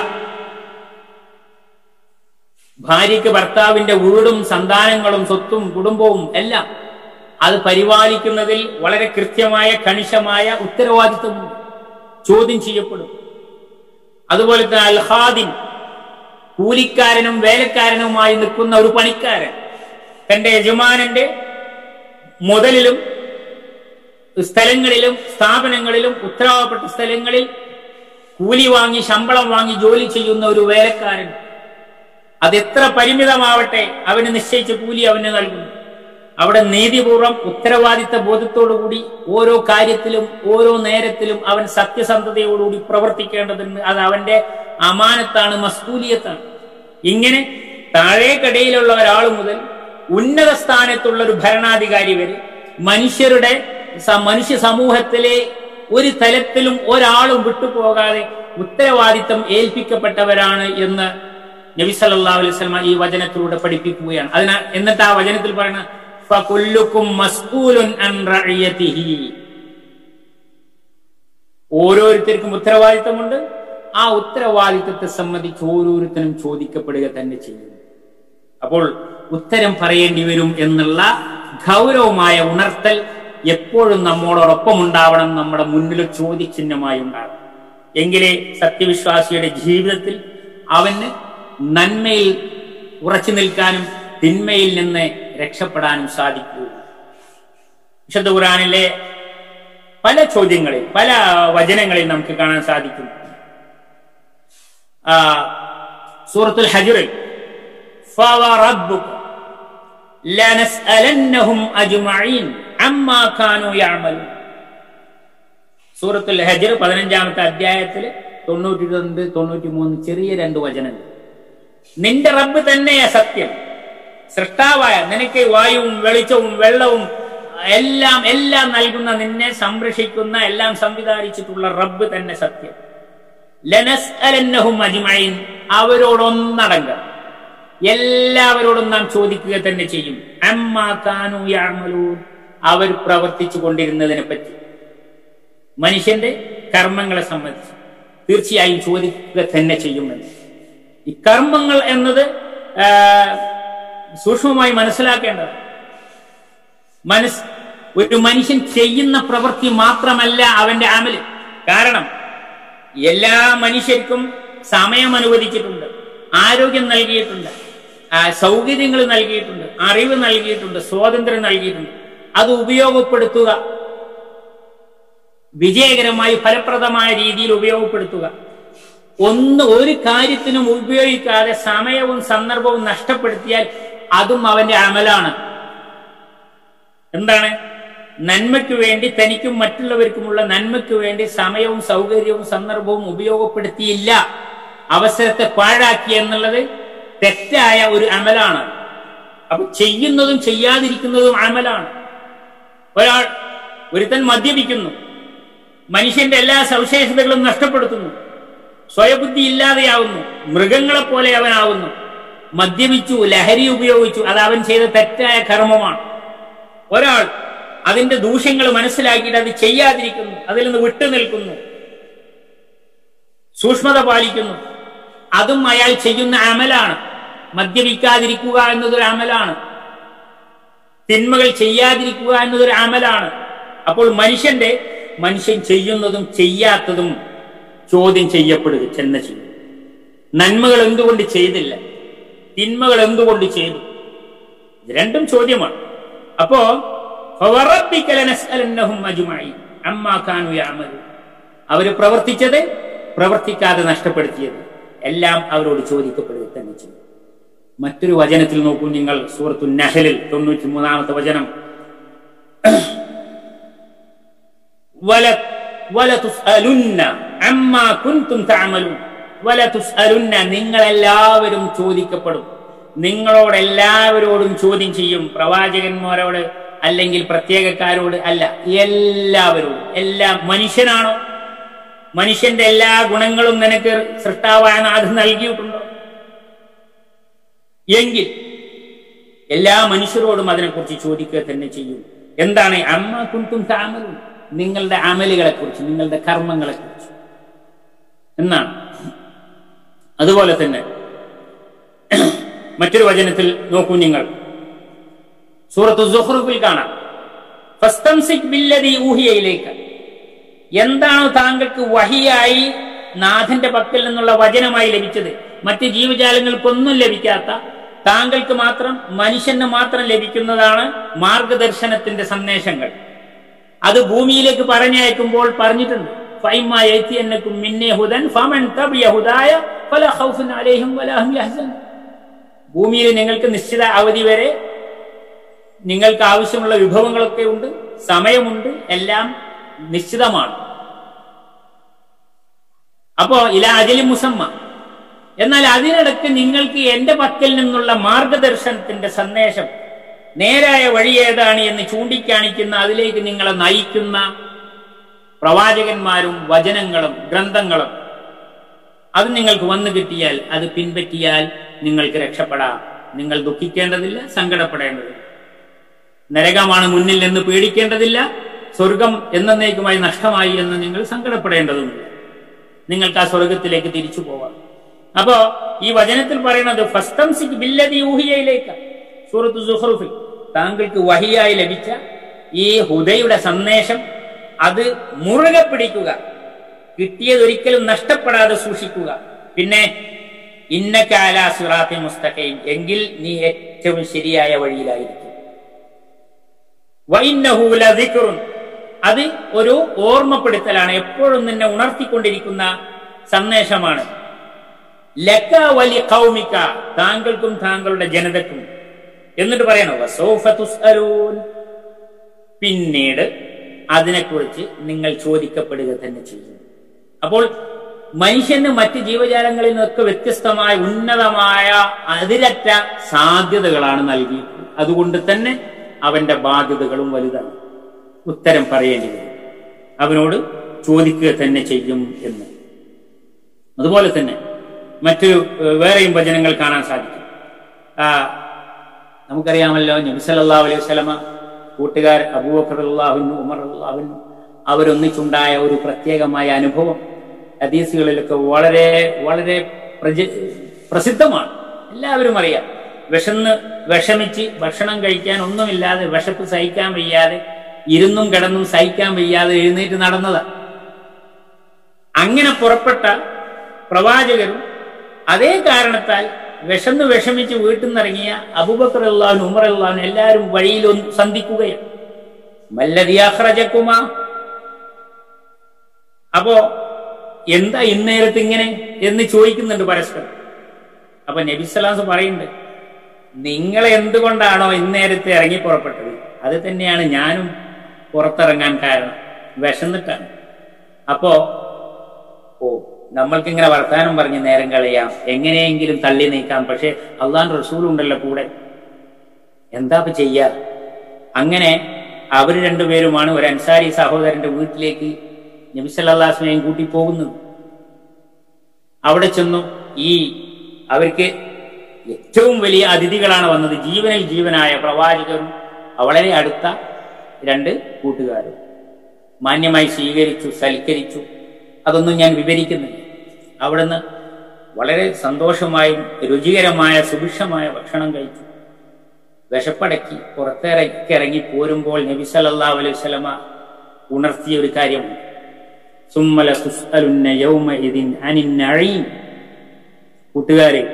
ഭാര്യയ്ക്ക് ഭർത്താവിന്റെ വീടും സന്താനങ്ങളും സ്വത്തും കുടുംബവും എല്ലാം അത് പരിപാലിക്കുന്നതിൽ വളരെ കൃത്യമായ കണിശമായ ഉത്തരവാദിത്തമുണ്ട് ചോദ്യം ചെയ്യപ്പെടും അതുപോലെ തന്നെ അൽഹാദിൻ കൂലിക്കാരനും വേലക്കാരനുമായി നിൽക്കുന്ന ഒരു പണിക്കാരൻ തന്റെ യജമാനന്റെ മുതലിലും സ്ഥലങ്ങളിലും സ്ഥാപനങ്ങളിലും ഉത്തരവാദപ്പെട്ട സ്ഥലങ്ങളിൽ കൂലി വാങ്ങി ശമ്പളം വാങ്ങി ജോലി ചെയ്യുന്ന ഒരു വേലക്കാരൻ അതെത്ര പരിമിതമാവട്ടെ അവന് നിശ്ചയിച്ച കൂലി അവന് നൽകുന്നു അവിടെ നീതിപൂർവം ഉത്തരവാദിത്ത ബോധത്തോടുകൂടി ഓരോ കാര്യത്തിലും ഓരോ നേരത്തിലും അവൻ സത്യസന്ധതയോടുകൂടി പ്രവർത്തിക്കേണ്ടതുണ്ട് അത് അവന്റെ അമാനത്താണ് മസ്കൂലിയത്താണ് ഇങ്ങനെ താഴേക്കടയിലുള്ള ഒരാൾ മുതൽ ഉന്നത സ്ഥാനത്തുള്ള ഒരു ഭരണാധികാരി വരെ മനുഷ്യരുടെ സ- മനുഷ്യ സമൂഹത്തിലെ ഒരു തലത്തിലും ഒരാളും വിട്ടുപോകാതെ ഉത്തരവാദിത്തം ഏൽപ്പിക്കപ്പെട്ടവരാണ് എന്ന് നബി സല്ലല്ലാഹു അലൈഹി വസല്ലമ ഈ വചനത്തിലൂടെ പഠിപ്പിക്കുകയാണ് അതിനാൽ എന്നിട്ട് ആ വചനത്തിൽ പറയുന്ന ഫകുല്ലുക്കും മസ്ഊലുൻ അൻ റഇയതിഹി ഓരോരുത്തർക്കും ഉത്തരവാദിത്തമുണ്ട് ആ ഉത്തരവാദിത്തത്തെ സംബന്ധിച്ച് ഓരോരുത്തരും ചോദിക്കപ്പെടുക തന്നെ ചെയ്യും അപ്പോൾ ഉത്തരം പറയേണ്ടി വരും എന്നുള്ള ഗൗരവമായ ഉണർത്തൽ എപ്പോഴും നമ്മോടൊപ്പം ഉണ്ടാവണം നമ്മുടെ മുന്നിൽ ചോദ്യചിഹ്നമായി ഉണ്ടാകണം എങ്കിലേ സത്യവിശ്വാസിയുടെ ജീവിതത്തിൽ അവന് നന്മയിൽ ഉറച്ചു നിൽക്കാനും തിന്മയിൽ നിന്ന് രക്ഷപ്പെടാനും സാധിക്കൂ വിശുദ്ധ ഖുറാനിലെ പല ചോദ്യങ്ങളിൽ പല വചനങ്ങളിൽ നമുക്ക് കാണാൻ സാധിക്കും ആ, സൂറത്തുൽ ഹജറിൽ فوربك لنسألنهم أجمعين عما كانوا يعملون സൂറത്തുൽ ഹജർ പതിനഞ്ചാമത്തെ അധ്യായത്തിൽ തൊണ്ണൂറ്റി രണ്ട് തൊണ്ണൂറ്റി മൂന്ന് ചെറിയ രണ്ട് വചനങ്ങൾ നിന്റെ റബ്ബ് തന്നെയാ സത്യം സൃഷ്ടാവായ നിനക്ക് വായുവും വെളിച്ചവും വെള്ളവും എല്ലാം എല്ലാം നൽകുന്ന നിന്നെ സംരക്ഷിക്കുന്ന എല്ലാം സംവിധാനിച്ചിട്ടുള്ള റബ്ബ് തന്നെ സത്യം ലനസ്അലന്നഹും അജ്മഈൻ അവരോടൊന്നടങ്കം എല്ലാവരോടും നാം ചോദിക്കുക തന്നെ ചെയ്യും അമ്മാ കാനു യഅമലൂൻ അവർ പ്രവർത്തിച്ചു കൊണ്ടിരുന്നതിനെ പറ്റി മനുഷ്യന്റെ കർമ്മങ്ങളെ സംബന്ധിച്ച് തീർച്ചയായും ചോദിക്കുക തന്നെ ചെയ്യുമെന്ന് ഈ കർമ്മങ്ങൾ എന്നത് ആ, സൂക്ഷ്മമായി മനസ്സിലാക്കേണ്ടത് മനസ് ഒരു മനുഷ്യൻ ചെയ്യുന്ന പ്രവൃത്തി മാത്രമല്ല അവന്റെ അമല് കാരണം എല്ലാ മനുഷ്യർക്കും സമയം അനുവദിച്ചിട്ടുണ്ട് ആരോഗ്യം നൽകിയിട്ടുണ്ട് ആ, സൗകര്യങ്ങൾ നൽകിയിട്ടുണ്ട് അറിവ് നൽകിയിട്ടുണ്ട് സ്വാതന്ത്ര്യം നൽകിയിട്ടുണ്ട് അത് ഉപയോഗപ്പെടുത്തുക വിജയകരമായി ഫലപ്രദമായ രീതിയിൽ ഉപയോഗപ്പെടുത്തുക ഒന്ന് ഒരു കാര്യത്തിനും ഉപയോഗിക്കാതെ സമയവും സന്ദർഭവും നഷ്ടപ്പെടുത്തിയാൽ അതും അവന്റെ അമലാണ് എന്താണ് നന്മയ്ക്ക് വേണ്ടി തനിക്കും മറ്റുള്ളവർക്കുമുള്ള നന്മയ്ക്ക് വേണ്ടി സമയവും സൗകര്യവും സന്ദർഭവും ഉപയോഗപ്പെടുത്തിയില്ല അവസരത്തെ പാഴാക്കി എന്നുള്ളത് തെറ്റായ ഒരു അമലാണ് അപ്പൊ ചെയ്യുന്നതും ചെയ്യാതിരിക്കുന്നതും അമലാണ് ഒരാൾ ഒരുത്തൻ മദ്യപിക്കുന്നു മനുഷ്യന്റെ എല്ലാ സവിശേഷതകളും നഷ്ടപ്പെടുത്തുന്നു സ്വയബുദ്ധി ഇല്ലാതെയാവുന്നു മൃഗങ്ങളെ പോലെ അവനാവുന്നു മദ്യപിച്ചു ലഹരി ഉപയോഗിച്ചു അത് അവൻ ചെയ്ത തെറ്റായ കർമ്മമാണ് ഒരാൾ അതിന്റെ ദൂഷ്യങ്ങൾ മനസ്സിലാക്കിയിട്ട് അത് ചെയ്യാതിരിക്കുന്നു അതിൽ നിന്ന് വിട്ടു നിൽക്കുന്നു സൂക്ഷ്മത പാലിക്കുന്നു അതും അയാൾ ചെയ്യുന്ന അമലാണ് മദ്യപിക്കാതിരിക്കുക എന്നതൊരു അമലാണ് തിന്മകൾ ചെയ്യാതിരിക്കുക എന്നതൊരു അമലാണ് അപ്പോൾ മനുഷ്യന്റെ മനുഷ്യൻ ചെയ്യുന്നതും ചെയ്യാത്തതും ചോദ്യം ചെയ്യപ്പെടുക ചെന്ന ചെയ്യും നന്മകൾ എന്തുകൊണ്ട് ചെയ്തില്ല തിന്മകൾ എന്തുകൊണ്ട് ചെയ്തു ഇത് രണ്ടും ചോദ്യമാണ് അപ്പോ فَوَرَبِّكَ لَنَسْأَلَنَّهُمْ أَجْمَعِينَ عَمَّا كَانُوا يَعْمَلُونَ അവര് പ്രവർത്തിച്ചത് പ്രവർത്തിക്കാതെ നഷ്ടപ്പെടുത്തിയത് എല്ലാം അവരോട് ചോദിക്കപ്പെടുക തന്നെ ചെയ്യും മറ്റൊരു വചനത്തിൽ നോക്കൂ നിങ്ങൾ സൂറത്തു നഹലിൽ തൊണ്ണൂറ്റി മൂന്നാമത്തെ വചനം വല- വലതുസ്അലുന്ന അമ്മാ കുൻതും തഅമലൂൻ. വലതുസ്അലുന്ന നിങ്ങളെല്ലാവരും ചോദിക്കപ്പെടും നിങ്ങളോട് എല്ലാവരോടും ചോദ്യം ചെയ്യും പ്രവാചകന്മാരോട് അല്ലെങ്കിൽ പ്രത്യേകക്കാരോട് അല്ല എല്ലാവരോടും എല്ലാ മനുഷ്യനാണോ മനുഷ്യന്റെ എല്ലാ ഗുണങ്ങളും നിനക്ക് സൃഷ്ടാവായ നാഥ് നൽകിയിട്ടുണ്ടോ എങ്കിൽ എല്ലാ മനുഷ്യരോടും അതിനെക്കുറിച്ച് ചോദിക്കുക തന്നെ ചെയ്യും എന്താണ് അമ്മ കുന്തും താമലും നിങ്ങളുടെ അമലുകളെ കുറിച്ച് നിങ്ങളുടെ കർമ്മങ്ങളെ കുറിച്ച് എന്നാണ് അതുപോലെ തന്നെ മറ്റൊരു വചനത്തിൽ നോക്കൂ നിങ്ങൾ സൂറത്ത് സുഹ്റുഫിൽ കാണാം ഫസ്തംസിക് ബില്ലതി ഊഹിയയിലേക്ക് എന്താണോ താങ്കൾക്ക് വഹിയായി നാഥന്റെ പക്കൽ നിന്നുള്ള വചനമായി ലഭിച്ചത് മറ്റ് ജീവജാലങ്ങൾക്കൊന്നും ലഭിക്കാത്ത താങ്കൾക്ക് മാത്രം മനുഷ്യന് മാത്രം ലഭിക്കുന്നതാണ് മാർഗദർശനത്തിന്റെ സന്ദേശങ്ങൾ അത് ഭൂമിയിലേക്ക് പറഞ്ഞയക്കുമ്പോൾ പറഞ്ഞിട്ടുണ്ട് ഫൈമ യഅ്തിയന്നകും മിന്നി ഹുദൻ ഫമൻ തബിയ ഹുദായ ഫലാ ഖൗഫുൻ അലൈഹിം വലാ ഹും യഹ്സൻ ഭൂമിയിൽ നിങ്ങൾക്ക് നിശ്ചിത അവധി വരെ നിങ്ങൾക്ക് ആവശ്യമുള്ള വിഭവങ്ങളൊക്കെ ഉണ്ട് സമയമുണ്ട് എല്ലാം നിശ്ചിതമാണ് അപ്പോ ഇല അജലി മുസമ്മ എന്നാൽ അതിനിടയ്ക്ക് നിങ്ങൾക്ക് എന്റെ പക്കൽ നിന്നുള്ള മാർഗദർശനത്തിന്റെ സന്ദേശം നേരായ വഴി ഏതാണ് എന്ന് ചൂണ്ടിക്കാണിക്കുന്ന അതിലേക്ക് നിങ്ങളെ നയിക്കുന്ന പ്രവാചകന്മാരും വചനങ്ങളും ഗ്രന്ഥങ്ങളും അത് നിങ്ങൾക്ക് വന്നു കിട്ടിയാൽ അത് പിൻപറ്റിയാൽ നിങ്ങൾക്ക് രക്ഷപ്പെടാം നിങ്ങൾ ദുഃഖിക്കേണ്ടതില്ല സങ്കടപ്പെടേണ്ടതില്ല നരകമാണ് മുന്നിൽ എന്ന് പേടിക്കേണ്ടതില്ല സ്വർഗം എന്നേക്കുമായി നഷ്ടമായി എന്ന് നിങ്ങൾ സങ്കടപ്പെടേണ്ടതുമില്ല നിങ്ങൾക്ക് ആ സ്വർഗത്തിലേക്ക് തിരിച്ചു പോവാം അപ്പോ ഈ വചനത്തിൽ പറയുന്നത് ഫസ്തംസിക് ബില്ലതി ഊഹിയയിലേക്ക് സൂറത്ത് സുഹ്റുഫിൽ താങ്കൾക്ക് വഹിയായി ലഭിച്ച ഈ ഹുദയുടെ സന്ദേശം അത് മുറുകെ പിടിക്കുക കിട്ടിയതൊരിക്കലും നഷ്ടപ്പെടാതെ സൂക്ഷിക്കുക പിന്നെ ഇന്നക്കാല സുറാത്തി മുസ്തഖയും എങ്കിൽ നീ ഏറ്റവും ശരിയായ വഴിയിലായിരിക്കും വൈന്നഹൂല ദിക്റുൻ അത് ഒരു ഓർമ്മപ്പെടുത്തലാണ് എപ്പോഴും നിന്നെ ഉണർത്തിക്കൊണ്ടിരിക്കുന്ന സന്ദേശമാണ് ലക്ക വലി കൗമിക്ക താങ്കൾക്കും താങ്കളുടെ ജനതക്കും എന്നിട്ട് പറയണോ വസൗഫ തുസ്അലൂൻ പിന്നീട് അതിനെക്കുറിച്ച് നിങ്ങൾ ചോദിക്കപ്പെടുക തന്നെ ചെയ്യും അപ്പോൾ മനുഷ്യന് മറ്റ് ജീവജാലങ്ങളിൽ നിന്നൊക്കെ വ്യത്യസ്തമായ ഉന്നതമായ അതിരറ്റ സാധ്യതകളാണ് നൽകിയിട്ടുള്ളത് അതുകൊണ്ട് തന്നെ അവന്റെ ബാധ്യതകളും വലുതാണ് ഉത്തരം പറയേണ്ടി വരും അവനോട് ചോദിക്കുക തന്നെ ചെയ്യും എന്ന് അതുപോലെ തന്നെ മറ്റു ഏഹ്, വേറെയും വചനങ്ങൾ കാണാൻ സാധിക്കും ആ, നമുക്കറിയാമല്ലോ നബിസല്ലാ അലൈഹി വസല്ലമ കൂട്ടുകാർ അബൂബക്കർ അള്ളാഹുന്നു ഉമർ അള്ളാഹുന്നു അവരൊന്നിച്ചുണ്ടായ ഒരു പ്രത്യേകമായ അനുഭവം ഹദീസുകളിലൊക്കെ വളരെ വളരെ പ്രജ പ്രസിദ്ധമാണ് എല്ലാവരും അറിയാം വിശന്ന് വിഷമിച്ച് ഭക്ഷണം കഴിക്കാൻ ഒന്നുമില്ലാതെ വിശപ്പ് സഹിക്കാൻ വയ്യാതെ ഇരുന്നും കിടന്നും സഹിക്കാൻ വയ്യാതെ എഴുന്നേറ്റ് നടന്നതാണ് അങ്ങനെ പുറപ്പെട്ട പ്രവാചകരും അതേ കാരണത്താൽ വിശന്ന് വിഷമിച്ച് വീട്ടിൽ നിന്നിറങ്ങിയ അബുബക്കർ അള്ളാഹുൻ ഉമർ അള്ളാഹുൻ എല്ലാവരും വഴിയിൽ ഒന്ന് സന്ധിക്കുകയാണ് മല്ലതിയാഹ്റജക്കുമാ അപ്പോ എന്താ ഇന്നേരത്ത് ഇങ്ങനെ എന്ന് ചോദിക്കുന്നുണ്ട് പരസ്പരം അപ്പൊ നബിസ്വലാസ് പറയുന്നുണ്ട് നിങ്ങൾ എന്തുകൊണ്ടാണോ ഇന്നേരത്ത് ഇറങ്ങി പുറപ്പെട്ടത് അത് തന്നെയാണ് ഞാനും പുറത്തിറങ്ങാൻ കാരണം വിശന്നിട്ടാണ് അപ്പോ ഓ നമ്മൾക്ക് ഇങ്ങനെ വർത്താനം പറഞ്ഞ് നേരം കളയാം എങ്ങനെയെങ്കിലും തള്ളി നീക്കാം പക്ഷെ അള്ളാൻ റസൂൽ ഉണ്ടല്ലോ കൂടെ എന്താ ഇപ്പൊ ചെയ്യാ അങ്ങനെ അവർ രണ്ടുപേരുമാണ് ഒരു അൻസാരി സഹോദരന്റെ വീട്ടിലേക്ക് നബിസല്ലാസ്മയും കൂട്ടി പോകുന്നത് അവിടെ ചെന്നു ഈ അവർക്ക് ഏറ്റവും വലിയ അതിഥികളാണ് വന്നത് ജീവനിൽ ജീവനായ പ്രവാചകരും വളരെ അടുത്ത രണ്ട് കൂട്ടുകാരും മാന്യമായി സ്വീകരിച്ചു സൽക്കരിച്ചു അതൊന്നും ഞാൻ വിവരിക്കുന്നില്ല അവിടുന്ന് വളരെ സന്തോഷമായും രുചികരമായ സുഭിക്ഷമായ ഭക്ഷണം കഴിച്ചു വിശപ്പടക്കി പുറത്തിറക്കി ഇറങ്ങി പോരുമ്പോൾ നബി സല്ലല്ലാഹു അലൈഹി വസല്ലമ ഉണർത്തിയ ഒരു കാര്യമുണ്ട് സുമ്മല തുസ്അലുന്ന യൗമഇദിൻ അനിൻ നഈം കൂട്ടുകാരെ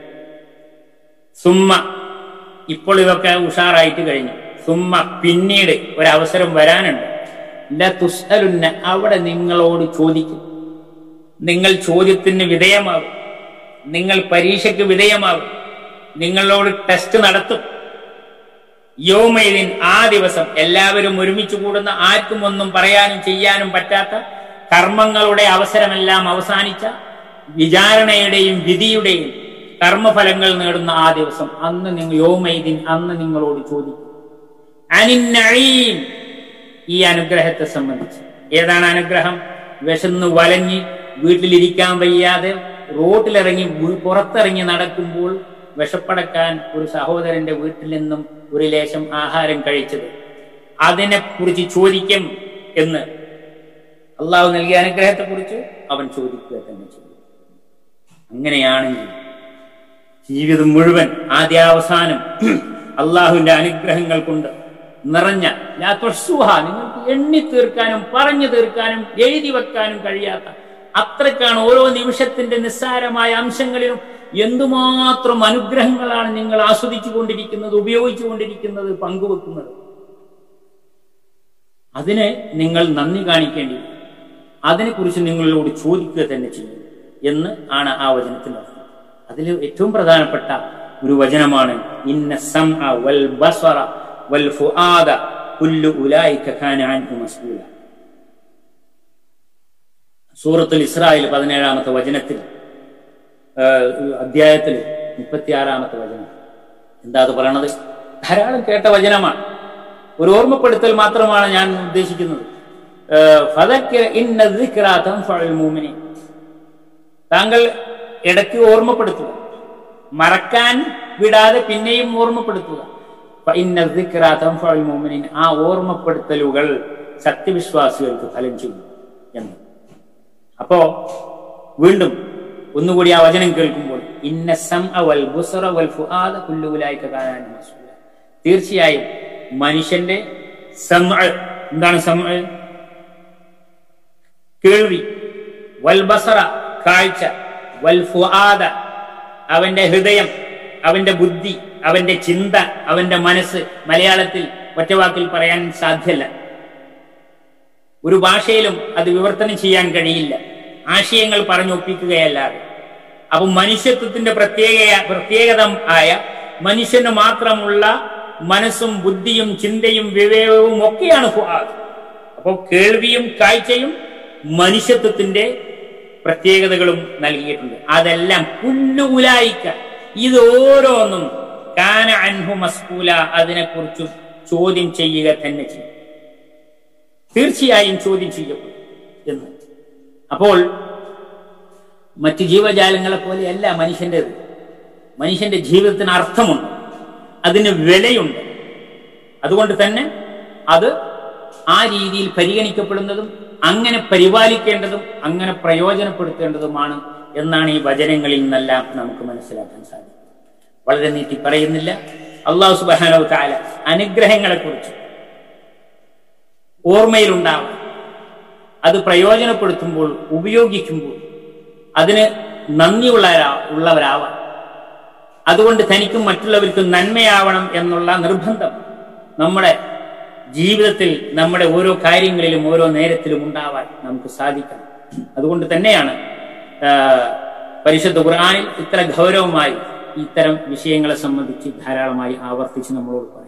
സുമ്മ ഇപ്പോൾ ഇതൊക്കെ ഉഷാറായിട്ട് കഴിഞ്ഞു സുമ്മ പിന്നീട് ഒരവസരം വരാനുണ്ട് ല തുസ്അലുന്ന അവിടെ നിങ്ങളോട് ചോദിക്കും നിങ്ങൾ ചോദ്യത്തിന് വിധേയമാകും നിങ്ങൾ പരീക്ഷയ്ക്ക് വിധേയമാകും നിങ്ങളോട് ടെസ്റ്റ് നടത്തും യോമയിലിൻ ആ ദിവസം എല്ലാവരും ഒരുമിച്ച് കൂടുന്ന ആർക്കും ഒന്നും പറയാനും ചെയ്യാനും പറ്റാത്ത കർമ്മങ്ങളുടെ അവസരമെല്ലാം അവസാനിച്ച വിചാരണയുടെയും വിധിയുടെയും കർമ്മഫലങ്ങൾ നേടുന്ന ആ ദിവസം അന്ന് നിങ്ങൾ യോമൈദിൻ അന്ന് നിങ്ങളോട് ചോദിക്കും അനിന്നഴീം ഈ അനുഗ്രഹത്തെ സംബന്ധിച്ച് ഏതാണ് അനുഗ്രഹം വിശന്ന് വലഞ്ഞ് വീട്ടിലിരിക്കാൻ വയ്യാതെ റോട്ടിലിറങ്ങി വീ- പുറത്തിറങ്ങി നടക്കുമ്പോൾ വിഷപ്പടക്കാൻ ഒരു സഹോദരന്റെ വീട്ടിൽ നിന്നും ഒരു ലേശം ആഹാരം കഴിച്ചത് അതിനെ കുറിച്ച് ചോദിക്കും എന്ന് അള്ളാഹു നൽകിയ അനുഗ്രഹത്തെ കുറിച്ച് അവൻ ചോദിക്കുക തന്നെ ചെയ്യും അങ്ങനെയാണെങ്കിൽ ജീവിതം മുഴുവൻ ആദ്യാവസാനം അള്ളാഹുവിന്റെ അനുഗ്രഹങ്ങൾ കൊണ്ട് നിറഞ്ഞ ലാത്വസുഹ നിങ്ങൾക്ക് എണ്ണി തീർക്കാനും പറഞ്ഞു തീർക്കാനും എഴുതി വെക്കാനും കഴിയാത്ത അത്രക്കാണ് ഓരോ നിമിഷത്തിന്റെ നിസ്സാരമായ അംശങ്ങളിലും എന്തുമാത്രം അനുഗ്രഹങ്ങളാണ് നിങ്ങൾ ആസ്വദിച്ചു കൊണ്ടിരിക്കുന്നത് ഉപയോഗിച്ചു കൊണ്ടിരിക്കുന്നത് പങ്കുവെക്കുന്നത് അതിന് നിങ്ങൾ നന്ദി കാണിക്കേണ്ടി വരും. അതിനെക്കുറിച്ച് നിങ്ങളോട് ചോദിക്കുക തന്നെ ചെയ്യും എന്ന് ആണ് ആ വചനത്തിന്റെ അർത്ഥം അതിൽ ഏറ്റവും പ്രധാനപ്പെട്ട ഒരു വചനമാണ് ഇന്ന സംഅ വൽ ബസറ വൽ ഫുആദ കുല്ലു ഉലൈക കാന അൻഹു മസ്ഊല സൂറത്തുൽ ഇസ്രായേൽ പതിനേഴാമത്തെ വചനത്തിൽ ആ, അധ്യായത്തിൽ മുപ്പത്തിയാറാമത്തെ വചനം എന്താ അത് പറയണത് ധാരാളം കേട്ട വചനമാണ് ഒരു ഓർമ്മപ്പെടുത്തൽ മാത്രമാണ് ഞാൻ ഉദ്ദേശിക്കുന്നത് ആ, ഫദക്കിർ ഇന്ന ദിക്റാ തൻഫഉൽ മുഅ്മിനീൻ. താങ്കൾ ഇടയ്ക്ക് ഓർമ്മപ്പെടുത്തുക മറക്കാൻ വിടാതെ പിന്നെയും ഓർമ്മപ്പെടുത്തുക ഫഇന്ന ദിക്റാ തൻഫഉൽ മുഅ്മിനീൻ. ആ ഓർമ്മപ്പെടുത്തലുകൾ സത്യവിശ്വാസികൾക്ക് ഫലം ചെയ്യും എന്ന് അപ്പോ വീണ്ടും ഒന്നുകൂടി ആ വചനം കേൾക്കുമ്പോൾ ഇന്ന സംഅ വൽ ബുസറ വൽ ഫുആദ കുല്ലു ഉലൈക കാന അൻഹു മസ്ഊല. തീർച്ചയായും മനുഷ്യന്റെ സംഅ എന്താണ് സംഅ കേൾവി വൽ ബസറ കാഴ്ച വൽ ഫുആദ അവന്റെ ഹൃദയം അവന്റെ ബുദ്ധി അവന്റെ ചിന്ത അവന്റെ മനസ്സ് മലയാളത്തിൽ ഒറ്റവാക്കിൽ പറയാൻ സാധ്യല്ല ഒരു ഭാഷയിലും അത് വിവർത്തനം ചെയ്യാൻ കഴിയില്ല ആശയങ്ങൾ പറഞ്ഞൊപ്പിക്കുകയല്ലാതെ അപ്പൊ മനുഷ്യത്വത്തിന്റെ പ്രത്യേക പ്രത്യേകത ആയ മനുഷ്യന് മാത്രമുള്ള മനസ്സും ബുദ്ധിയും ചിന്തയും വിവേകവും ഒക്കെയാണ് ഫുആദ് അപ്പോൾ കേൾവിയും കാഴ്ചയും മനുഷ്യത്വത്തിന്റെ പ്രത്യേകതകളും നൽകിയിട്ടുണ്ട് അതെല്ലാം പുല്ലു ഉലായിക്ക ഇത് ഓരോന്നും കാന അൻഹു മസ്കൂല അതിനെക്കുറിച്ചും ചോദ്യം ചെയ്യുക തന്നെ ചെയ്യും തീർച്ചയായും ചോദ്യം ചെയ്യപ്പെടും എന്ന് അപ്പോൾ മറ്റ് ജീവജാലങ്ങളെ പോലെയല്ല മനുഷ്യൻ്റെത് മനുഷ്യന്റെ ജീവിതത്തിന് അർത്ഥമുണ്ട് അതിന് വിലയുണ്ട് അതുകൊണ്ട് തന്നെ അത് ആ രീതിയിൽ പരിഗണിക്കപ്പെടുന്നതും അങ്ങനെ പരിപാലിക്കേണ്ടതും അങ്ങനെ പ്രയോജനപ്പെടുത്തേണ്ടതുമാണ് എന്നാണ് ഈ വചനങ്ങളിൽ നിന്നെല്ലാം നമുക്ക് മനസ്സിലാക്കാൻ സാധിക്കും വളരെ നീട്ടി പറയുന്നില്ല അള്ളാഹു സുബാനോ കാല അനുഗ്രഹങ്ങളെ കുറിച്ച് ഓർമ്മയിലുണ്ടാവും അത് പ്രയോജനപ്പെടുത്തുമ്പോൾ ഉപയോഗിക്കുമ്പോൾ അതിന് നന്ദിയുള്ള ഉള്ളവരാവാൻ അതുകൊണ്ട് തനിക്കും മറ്റുള്ളവർക്കും നന്മയാവണം എന്നുള്ള നിർബന്ധം നമ്മുടെ ജീവിതത്തിൽ നമ്മുടെ ഓരോ കാര്യങ്ങളിലും ഓരോ നേരത്തിലും ഉണ്ടാവാൻ നമുക്ക് സാധിക്കണം അതുകൊണ്ട് തന്നെയാണ് ആ, പരിശുദ്ധ ഖുർആനിൽ ഇത്ര ഗൗരവമായി ഇത്തരം വിഷയങ്ങളെ സംബന്ധിച്ച് ധാരാളമായി ആവർത്തിച്ച് നമ്മളോട് പറയുന്നു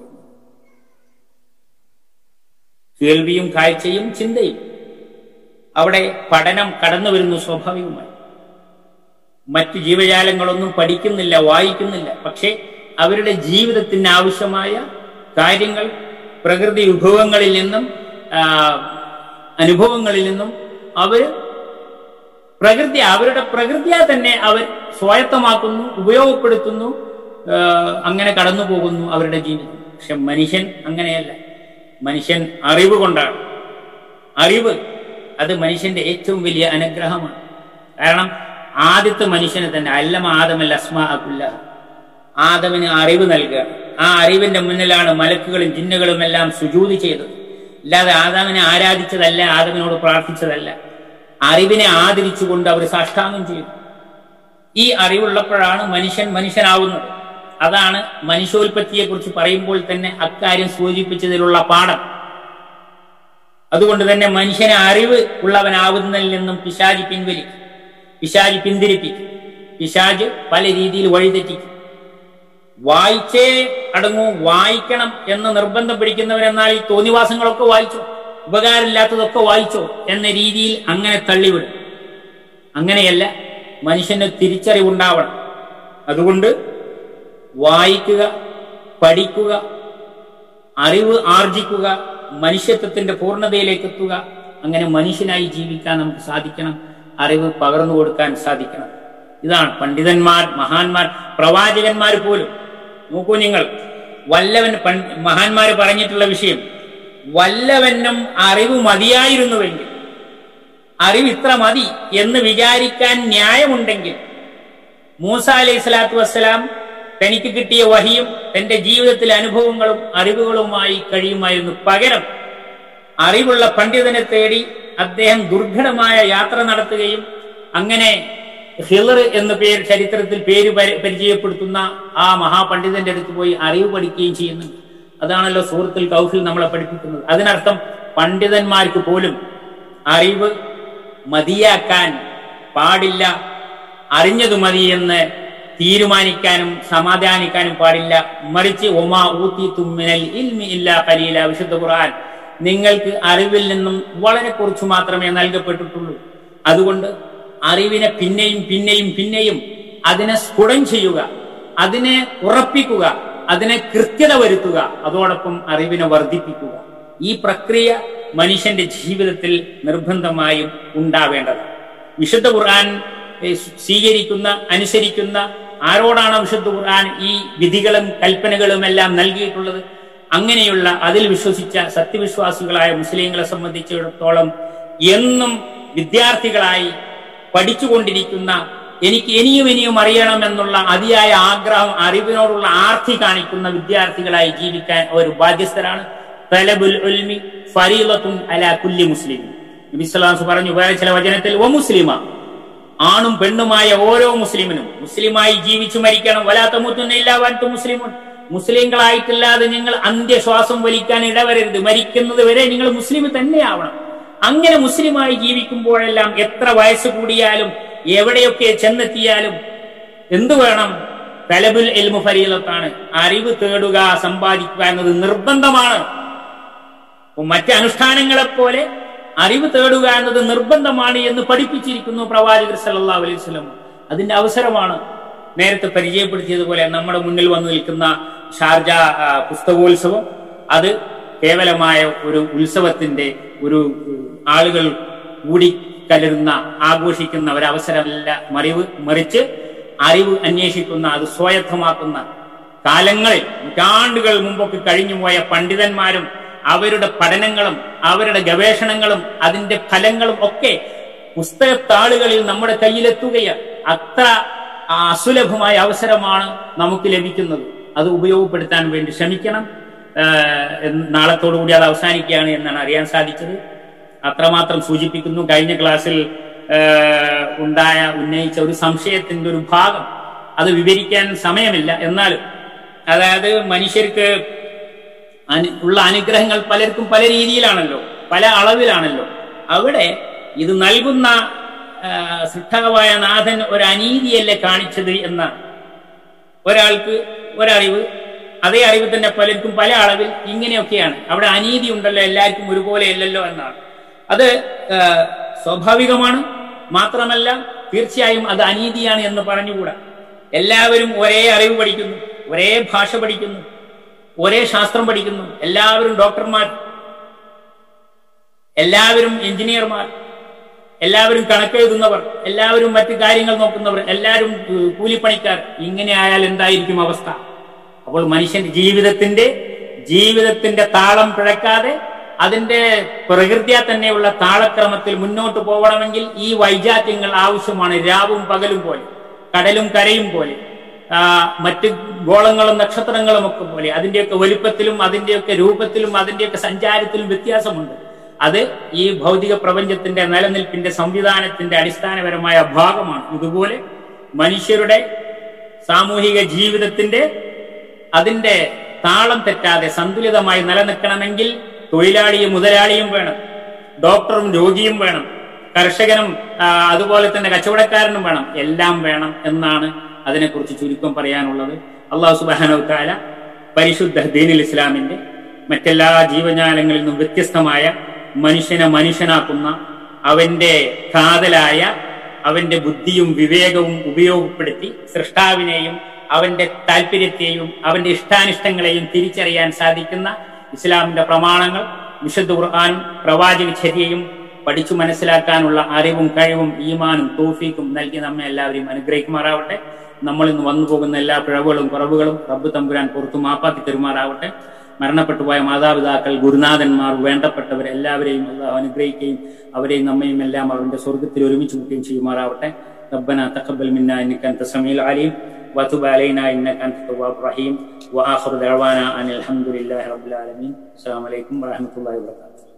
കേൾവിയും കാഴ്ചയും ചിന്തയും അവിടെ പഠനം കടന്നു വരുന്നു സ്വാഭാവികമായി മറ്റു ജീവജാലങ്ങളൊന്നും പഠിക്കുന്നില്ല വായിക്കുന്നില്ല പക്ഷേ അവരുടെ ജീവിതത്തിന് ആവശ്യമായ കാര്യങ്ങൾ പ്രകൃതി വിഭവങ്ങളിൽ നിന്നും ആ, അനുഭവങ്ങളിൽ നിന്നും അവർ പ്രകൃതി അവരുടെ പ്രകൃതിയെ തന്നെ അവർ സ്വായത്തമാക്കുന്നു ഉപയോഗപ്പെടുത്തുന്നു ആ, അങ്ങനെ കടന്നു പോകുന്നു അവരുടെ ജീവിതം പക്ഷെ മനുഷ്യൻ അങ്ങനെയല്ല മനുഷ്യൻ അറിവ് കൊണ്ടാണ് അറിവ് അത് മനുഷ്യന്റെ ഏറ്റവും വലിയ അനുഗ്രഹമാണ് കാരണം ആദ്യത്തെ മനുഷ്യനെ തന്നെ അല്ലമ ആദമല്ല അസ്മാ അക്കുല്ല ആദമിന് അറിവ് നൽകുക ആ അറിവിന്റെ മുന്നിലാണ് മലക്കുകളും ജിന്നുകളും എല്ലാം സുജൂതി ചെയ്തത് അല്ലാതെ ആദാമിനെ ആരാധിച്ചതല്ല ആദമിനോട് പ്രാർത്ഥിച്ചതല്ല അറിവിനെ ആദരിച്ചുകൊണ്ട് അവർ സാഷ്ടാംഗം ചെയ്തു ഈ അറിവുള്ളപ്പോഴാണ് മനുഷ്യൻ മനുഷ്യനാവുന്നത് അതാണ് മനുഷ്യോൽപത്തിയെ കുറിച്ച് പറയുമ്പോൾ തന്നെ അക്കാര്യം സൂചിപ്പിച്ചതിലുള്ള പാഠം അതുകൊണ്ട് തന്നെ മനുഷ്യനെ അറിവ് ഉള്ളവനാവുന്നതിൽ നിന്നും പിശാജി പിൻവലിക്കും പിശാജി പിന്തിരിപ്പിക്കും പിശാജ് പല രീതിയിൽ വഴിതെറ്റിക്കും വായിച്ചേ അടങ്ങൂ വായിക്കണം എന്ന് നിർബന്ധം പിടിക്കുന്നവരെന്നാൽ ഈ തോന്നിവാസങ്ങളൊക്കെ വായിച്ചോ ഉപകാരമില്ലാത്തതൊക്കെ വായിച്ചോ എന്ന രീതിയിൽ അങ്ങനെ തള്ളിവിടും അങ്ങനെയല്ല മനുഷ്യന് തിരിച്ചറിവുണ്ടാവണം അതുകൊണ്ട് വായിക്കുക പഠിക്കുക അറിവ് ആർജിക്കുക മനുഷ്യത്വത്തിന്റെ പൂർണ്ണതയിലേക്ക് എത്തുക അങ്ങനെ മനുഷ്യനായി ജീവിക്കാൻ നമുക്ക് സാധിക്കണം അറിവ് പകർന്നു കൊടുക്കാൻ സാധിക്കണം ഇതാണ് പണ്ഡിതന്മാർ മഹാന്മാർ പ്രവാചകന്മാർ പോലും നോക്കൂ നിങ്ങൾ വല്ലവൻ പൺ മഹാന്മാർ പറഞ്ഞിട്ടുള്ള വിഷയം വല്ലവനും അറിവ് മതിയായിരുന്നുവെങ്കിൽ അറിവ് ഇത്ര മതി എന്ന് വിചാരിക്കാൻ ന്യായമുണ്ടെങ്കിൽ മൂസ അലൈഹി സ്വലാത്തു വസ്സലാം തനിക്ക് കിട്ടിയ വഹിയും തന്റെ ജീവിതത്തിലെ അനുഭവങ്ങളും അറിവുകളുമായി കഴിയുമായിരുന്നു പകരം അറിവുള്ള പണ്ഡിതനെ തേടി അദ്ദേഹം ദുർഘടമായ യാത്ര നടത്തുകയും അങ്ങനെ ഹിളർ എന്ന പേര് ചരിത്രത്തിൽ പേര് പരി- പരിചയപ്പെടുത്തുന്ന ആ മഹാപണ്ഡിതന്റെ അടുത്ത് പോയി അറിവ് പഠിക്കുകയും ചെയ്യുന്നു അതാണല്ലോ സൂറത്തുൽ കൗഫിൽ നമ്മളെ പഠിപ്പിക്കുന്നത് അതിനർത്ഥം പണ്ഡിതന്മാർക്ക് പോലും അറിവ് മതിയാക്കാൻ പാടില്ല അറിഞ്ഞതു മതി എന്ന് തീരുമാനിക്കാനും സമാധാനിക്കാനും പാടില്ല മറിച്ച് ഒമാ ഊത്തി തുമ്മിനൽ ഇൽമി ഇല്ല കലീല വിശുദ്ധ ഖുർആൻ നിങ്ങൾക്ക് അറിവിൽ നിന്നും വളരെ കുറച്ചു മാത്രമേ നൽകപ്പെട്ടിട്ടുള്ളൂ അതുകൊണ്ട് അറിവിനെ പിന്നെയും പിന്നെയും പിന്നെയും അതിനെ സ്ഫുടം ചെയ്യുക അതിനെ ഉറപ്പിക്കുക അതിനെ കൃത്യത വരുത്തുക അതോടൊപ്പം അറിവിനെ വർദ്ധിപ്പിക്കുക ഈ പ്രക്രിയ മനുഷ്യന്റെ ജീവിതത്തിൽ നിർബന്ധമായും ഉണ്ടാവേണ്ടതാണ് വിശുദ്ധ ഖുർആൻ ഏ, സ്വീകരിക്കുന്ന അനുസരിക്കുന്ന ആരോടാണ് വിശുദ്ധ ഖുർആൻ ഈ വിധികളും കൽപ്പനകളും എല്ലാം നൽകിയിട്ടുള്ളത് അങ്ങനെയുള്ള അതിൽ വിശ്വസിച്ച സത്യവിശ്വാസികളായ മുസ്ലിങ്ങളെ സംബന്ധിച്ചിടത്തോളം എന്നും വിദ്യാർത്ഥികളായി പഠിച്ചുകൊണ്ടിരിക്കുന്ന എനിക്ക് ഇനിയും ഇനിയും അറിയണമെന്നുള്ള അതിയായ ആഗ്രഹം അറിവിനോടുള്ള ആർത്തി കാണിക്കുന്ന വിദ്യാർത്ഥികളായി ജീവിക്കാൻ അവർ ബാധ്യസ്ഥരാണ് തലബുൽ ഉൽമി ഫരീലത്തുൻ അലാ കുല്ലി മുസ്ലിം നബി സ്വലാസ് പറഞ്ഞു വേറെ ചില വചനത്തിൽ ഓ മുസ്ലിമ ആണും പെണ്ണുമായ ഓരോ മുസ്ലിമിനും മുസ്ലിമായി ജീവിച്ചു മരിക്കണം വലാത്ത മുത്തുന്നില്ല വൻතු മുസ്ലിമുൻ മുസ്ലിങ്ങളായിട്ടില്ലാതെ നിങ്ങൾ അന്ത്യശ്വാസം വലിക്കാൻ ഇടവരരുത് മരിക്കുന്നത് വരെ നിങ്ങൾ മുസ്ലിം തന്നെയാവണം അങ്ങനെ മുസ്ലിമായി ജീവിക്കുമ്പോഴെല്ലാം എത്ര വയസ്സ് കൂടിയാലും എവിടെയൊക്കെ ചെന്നെത്തിയാലും എന്തു വേണം തലബുൽ എൽമു ഫരീലത്താണ് അറിവ് തേടുക സമ്പാദിക്കുക എന്നത് നിർബന്ധമാണ് അപ്പൊ മറ്റ് അനുഷ്ഠാനങ്ങളെ പോലെ അറിവ് തേടുക എന്നത് നിർബന്ധമാണ് എന്ന് പഠിപ്പിച്ചിരിക്കുന്നു പ്രവാചകർ സല്ലല്ലാഹു അലൈഹി വസല്ലം അതിന്റെ അവസരമാണ് നേരത്തെ പരിചയപ്പെടുത്തിയതുപോലെ നമ്മുടെ മുന്നിൽ വന്നു നിൽക്കുന്ന ഷാർജ ആ, പുസ്തകോത്സവം അത് കേവലമായ ഒരു ഉത്സവത്തിന്റെ ഒരു ഉം, ആളുകൾ കൂടിക്കലരുന്ന ആഘോഷിക്കുന്ന ഒരവസരമല്ല മറിവ് മറിച്ച് അറിവ് അന്വേഷിക്കുന്ന അത് സ്വായത്തമാക്കുന്ന കാലങ്ങളിൽ നൂറ്റാണ്ടുകൾ മുമ്പൊക്കെ കഴിഞ്ഞുപോയ പണ്ഡിതന്മാരും അവരുടെ പഠനങ്ങളും അവരുടെ ഗവേഷണങ്ങളും അതിന്റെ ഫലങ്ങളും ഒക്കെ പുസ്തകത്താളുകളിൽ നമ്മുടെ കയ്യിലെത്തുകയാണ് അത്ര അസുലഭമായ അവസരമാണ് നമുക്ക് ലഭിക്കുന്നത് അത് ഉപയോഗപ്പെടുത്താൻ വേണ്ടി ശ്രമിക്കണം ആഹ് എന്ന് നാളത്തോടു കൂടി അത് അവസാനിക്കുകയാണ് എന്നാണ് അറിയാൻ സാധിച്ചത് അത്രമാത്രം സൂചിപ്പിക്കുന്നു കഴിഞ്ഞ ക്ലാസ്സിൽ ആഹ് ഉണ്ടായ ഉന്നയിച്ച ഒരു സംശയത്തിന്റെ ഒരു ഭാഗം അത് വിവരിക്കാൻ സമയമില്ല എന്നാലും അതായത് മനുഷ്യർക്ക് അനു- ഉള്ള അനുഗ്രഹങ്ങൾ പലർക്കും പല രീതിയിലാണല്ലോ പല അളവിലാണല്ലോ അവിടെ ഇത് നൽകുന്ന ആ, സൃഷ്ടാവായ നാഥൻ ഒരു അനീതിയല്ലേ കാണിച്ചത് എന്നാണ് ഒരാൾക്ക് ഒരറിവ് അതേ അറിവ് തന്നെ പലർക്കും പല അളവിൽ ഇങ്ങനെയൊക്കെയാണ് അവിടെ അനീതി ഉണ്ടല്ലോ എല്ലാവർക്കും ഒരുപോലെ അല്ലല്ലോ എന്നാണ് അത് ആ, സ്വാഭാവികമാണ് മാത്രമല്ല തീർച്ചയായും അത് അനീതിയാണ് എന്ന് പറഞ്ഞുകൂടാ എല്ലാവരും ഒരേ അറിവ് പഠിക്കുന്നു ഒരേ ഭാഷ പഠിക്കുന്നു ഒരേ ശാസ്ത്രം പഠിക്കുന്നു എല്ലാവരും ഡോക്ടർമാർ എല്ലാവരും എഞ്ചിനീയർമാർ എല്ലാവരും കണക്കെഴുതുന്നവർ എല്ലാവരും മറ്റു കാര്യങ്ങൾ നോക്കുന്നവർ എല്ലാവരും ഏഹ്, കൂലിപ്പണിക്കാർ ഇങ്ങനെ ആയാൽ എന്തായിരിക്കും അവസ്ഥ അപ്പോൾ മനുഷ്യന്റെ ജീവിതത്തിന്റെ ജീവിതത്തിന്റെ താളം പിഴക്കാതെ അതിന്റെ പ്രകൃതിയാ തന്നെയുള്ള താളക്രമത്തിൽ മുന്നോട്ട് പോകണമെങ്കിൽ ഈ വൈജാത്യങ്ങൾ ആവശ്യമാണ് രാവും പകലും പോലെ കടലും കരയും പോലെ ആ, മറ്റ് ഗോളങ്ങളും നക്ഷത്രങ്ങളും ഒക്കെ പോലെ അതിന്റെയൊക്കെ വലുപ്പത്തിലും അതിന്റെയൊക്കെ രൂപത്തിലും അതിന്റെയൊക്കെ സഞ്ചാരത്തിലും വ്യത്യാസമുണ്ട് അത് ഈ ഭൗതിക പ്രപഞ്ചത്തിന്റെ നിലനിൽപ്പിന്റെ സംവിധാനത്തിന്റെ അടിസ്ഥാനപരമായ ഭാഗമാണ് ഇതുപോലെ മനുഷ്യരുടെ സാമൂഹിക ജീവിതത്തിന്റെ അതിന്റെ താളം തെറ്റാതെ സന്തുലിതമായി നിലനിൽക്കണമെങ്കിൽ തൊഴിലാളിയും മുതലാളിയും വേണം ഡോക്ടറും രോഗിയും വേണം കർഷകനും ആ, അതുപോലെ തന്നെ കച്ചവടക്കാരനും വേണം എല്ലാം വേണം എന്നാണ് അതിനെക്കുറിച്ച് ചുരുക്കം പറയാനുള്ളത് അള്ളാഹു സുബാനു താല പരിശുദ്ധ ദീനുൽ ഇസ്ലാമിന്റെ മറ്റെല്ലാ ജീവജാലങ്ങളിൽ നിന്നും വ്യത്യസ്തമായ മനുഷ്യനെ മനുഷ്യനാക്കുന്ന അവന്റെ കാതലായ അവന്റെ ബുദ്ധിയും വിവേകവും ഉപയോഗപ്പെടുത്തി സൃഷ്ടാവിനെയും അവന്റെ താല്പര്യത്തെയും അവന്റെ ഇഷ്ടാനിഷ്ടങ്ങളെയും തിരിച്ചറിയാൻ സാധിക്കുന്ന ഇസ്ലാമിന്റെ പ്രമാണങ്ങൾ വിശുദ്ധ ഖുർആാനും പ്രവാചക ചര്യയും പഠിച്ചു മനസ്സിലാക്കാനുള്ള അറിവും കഴിവും ഈമാനും തോഫീക്കും നൽകി നമ്മെ എല്ലാവരെയും അനുഗ്രഹിക്കുമാറാവട്ടെ നമ്മൾ ഇന്ന് വന്നു പോകുന്ന എല്ലാ പിഴവുകളും കുറവുകളും റബ്ബ് തമ്പുരാൻ പുറത്തു മാപ്പാക്കി തരുമാറാവട്ടെ മരണപ്പെട്ടു പോയ മാതാപിതാക്കൾ ഗുരുനാഥന്മാർ വേണ്ടപ്പെട്ടവർ എല്ലാവരെയും അള്ളാഹു അനുഗ്രഹിക്കുകയും അവരെയും നമ്മയും എല്ലാം അവന്റെ സ്വർഗത്തിൽ ഒരുമിച്ച് കൂട്ടുകയും ചെയ്യുമാറാവട്ടെ ربنا تقبل منا انك انت السميع العليم وتب علينا انك انت التواب الرحيم واخر دعوانا ان الحمد لله رب العالمين السلام عليكم ورحمه الله وبركاته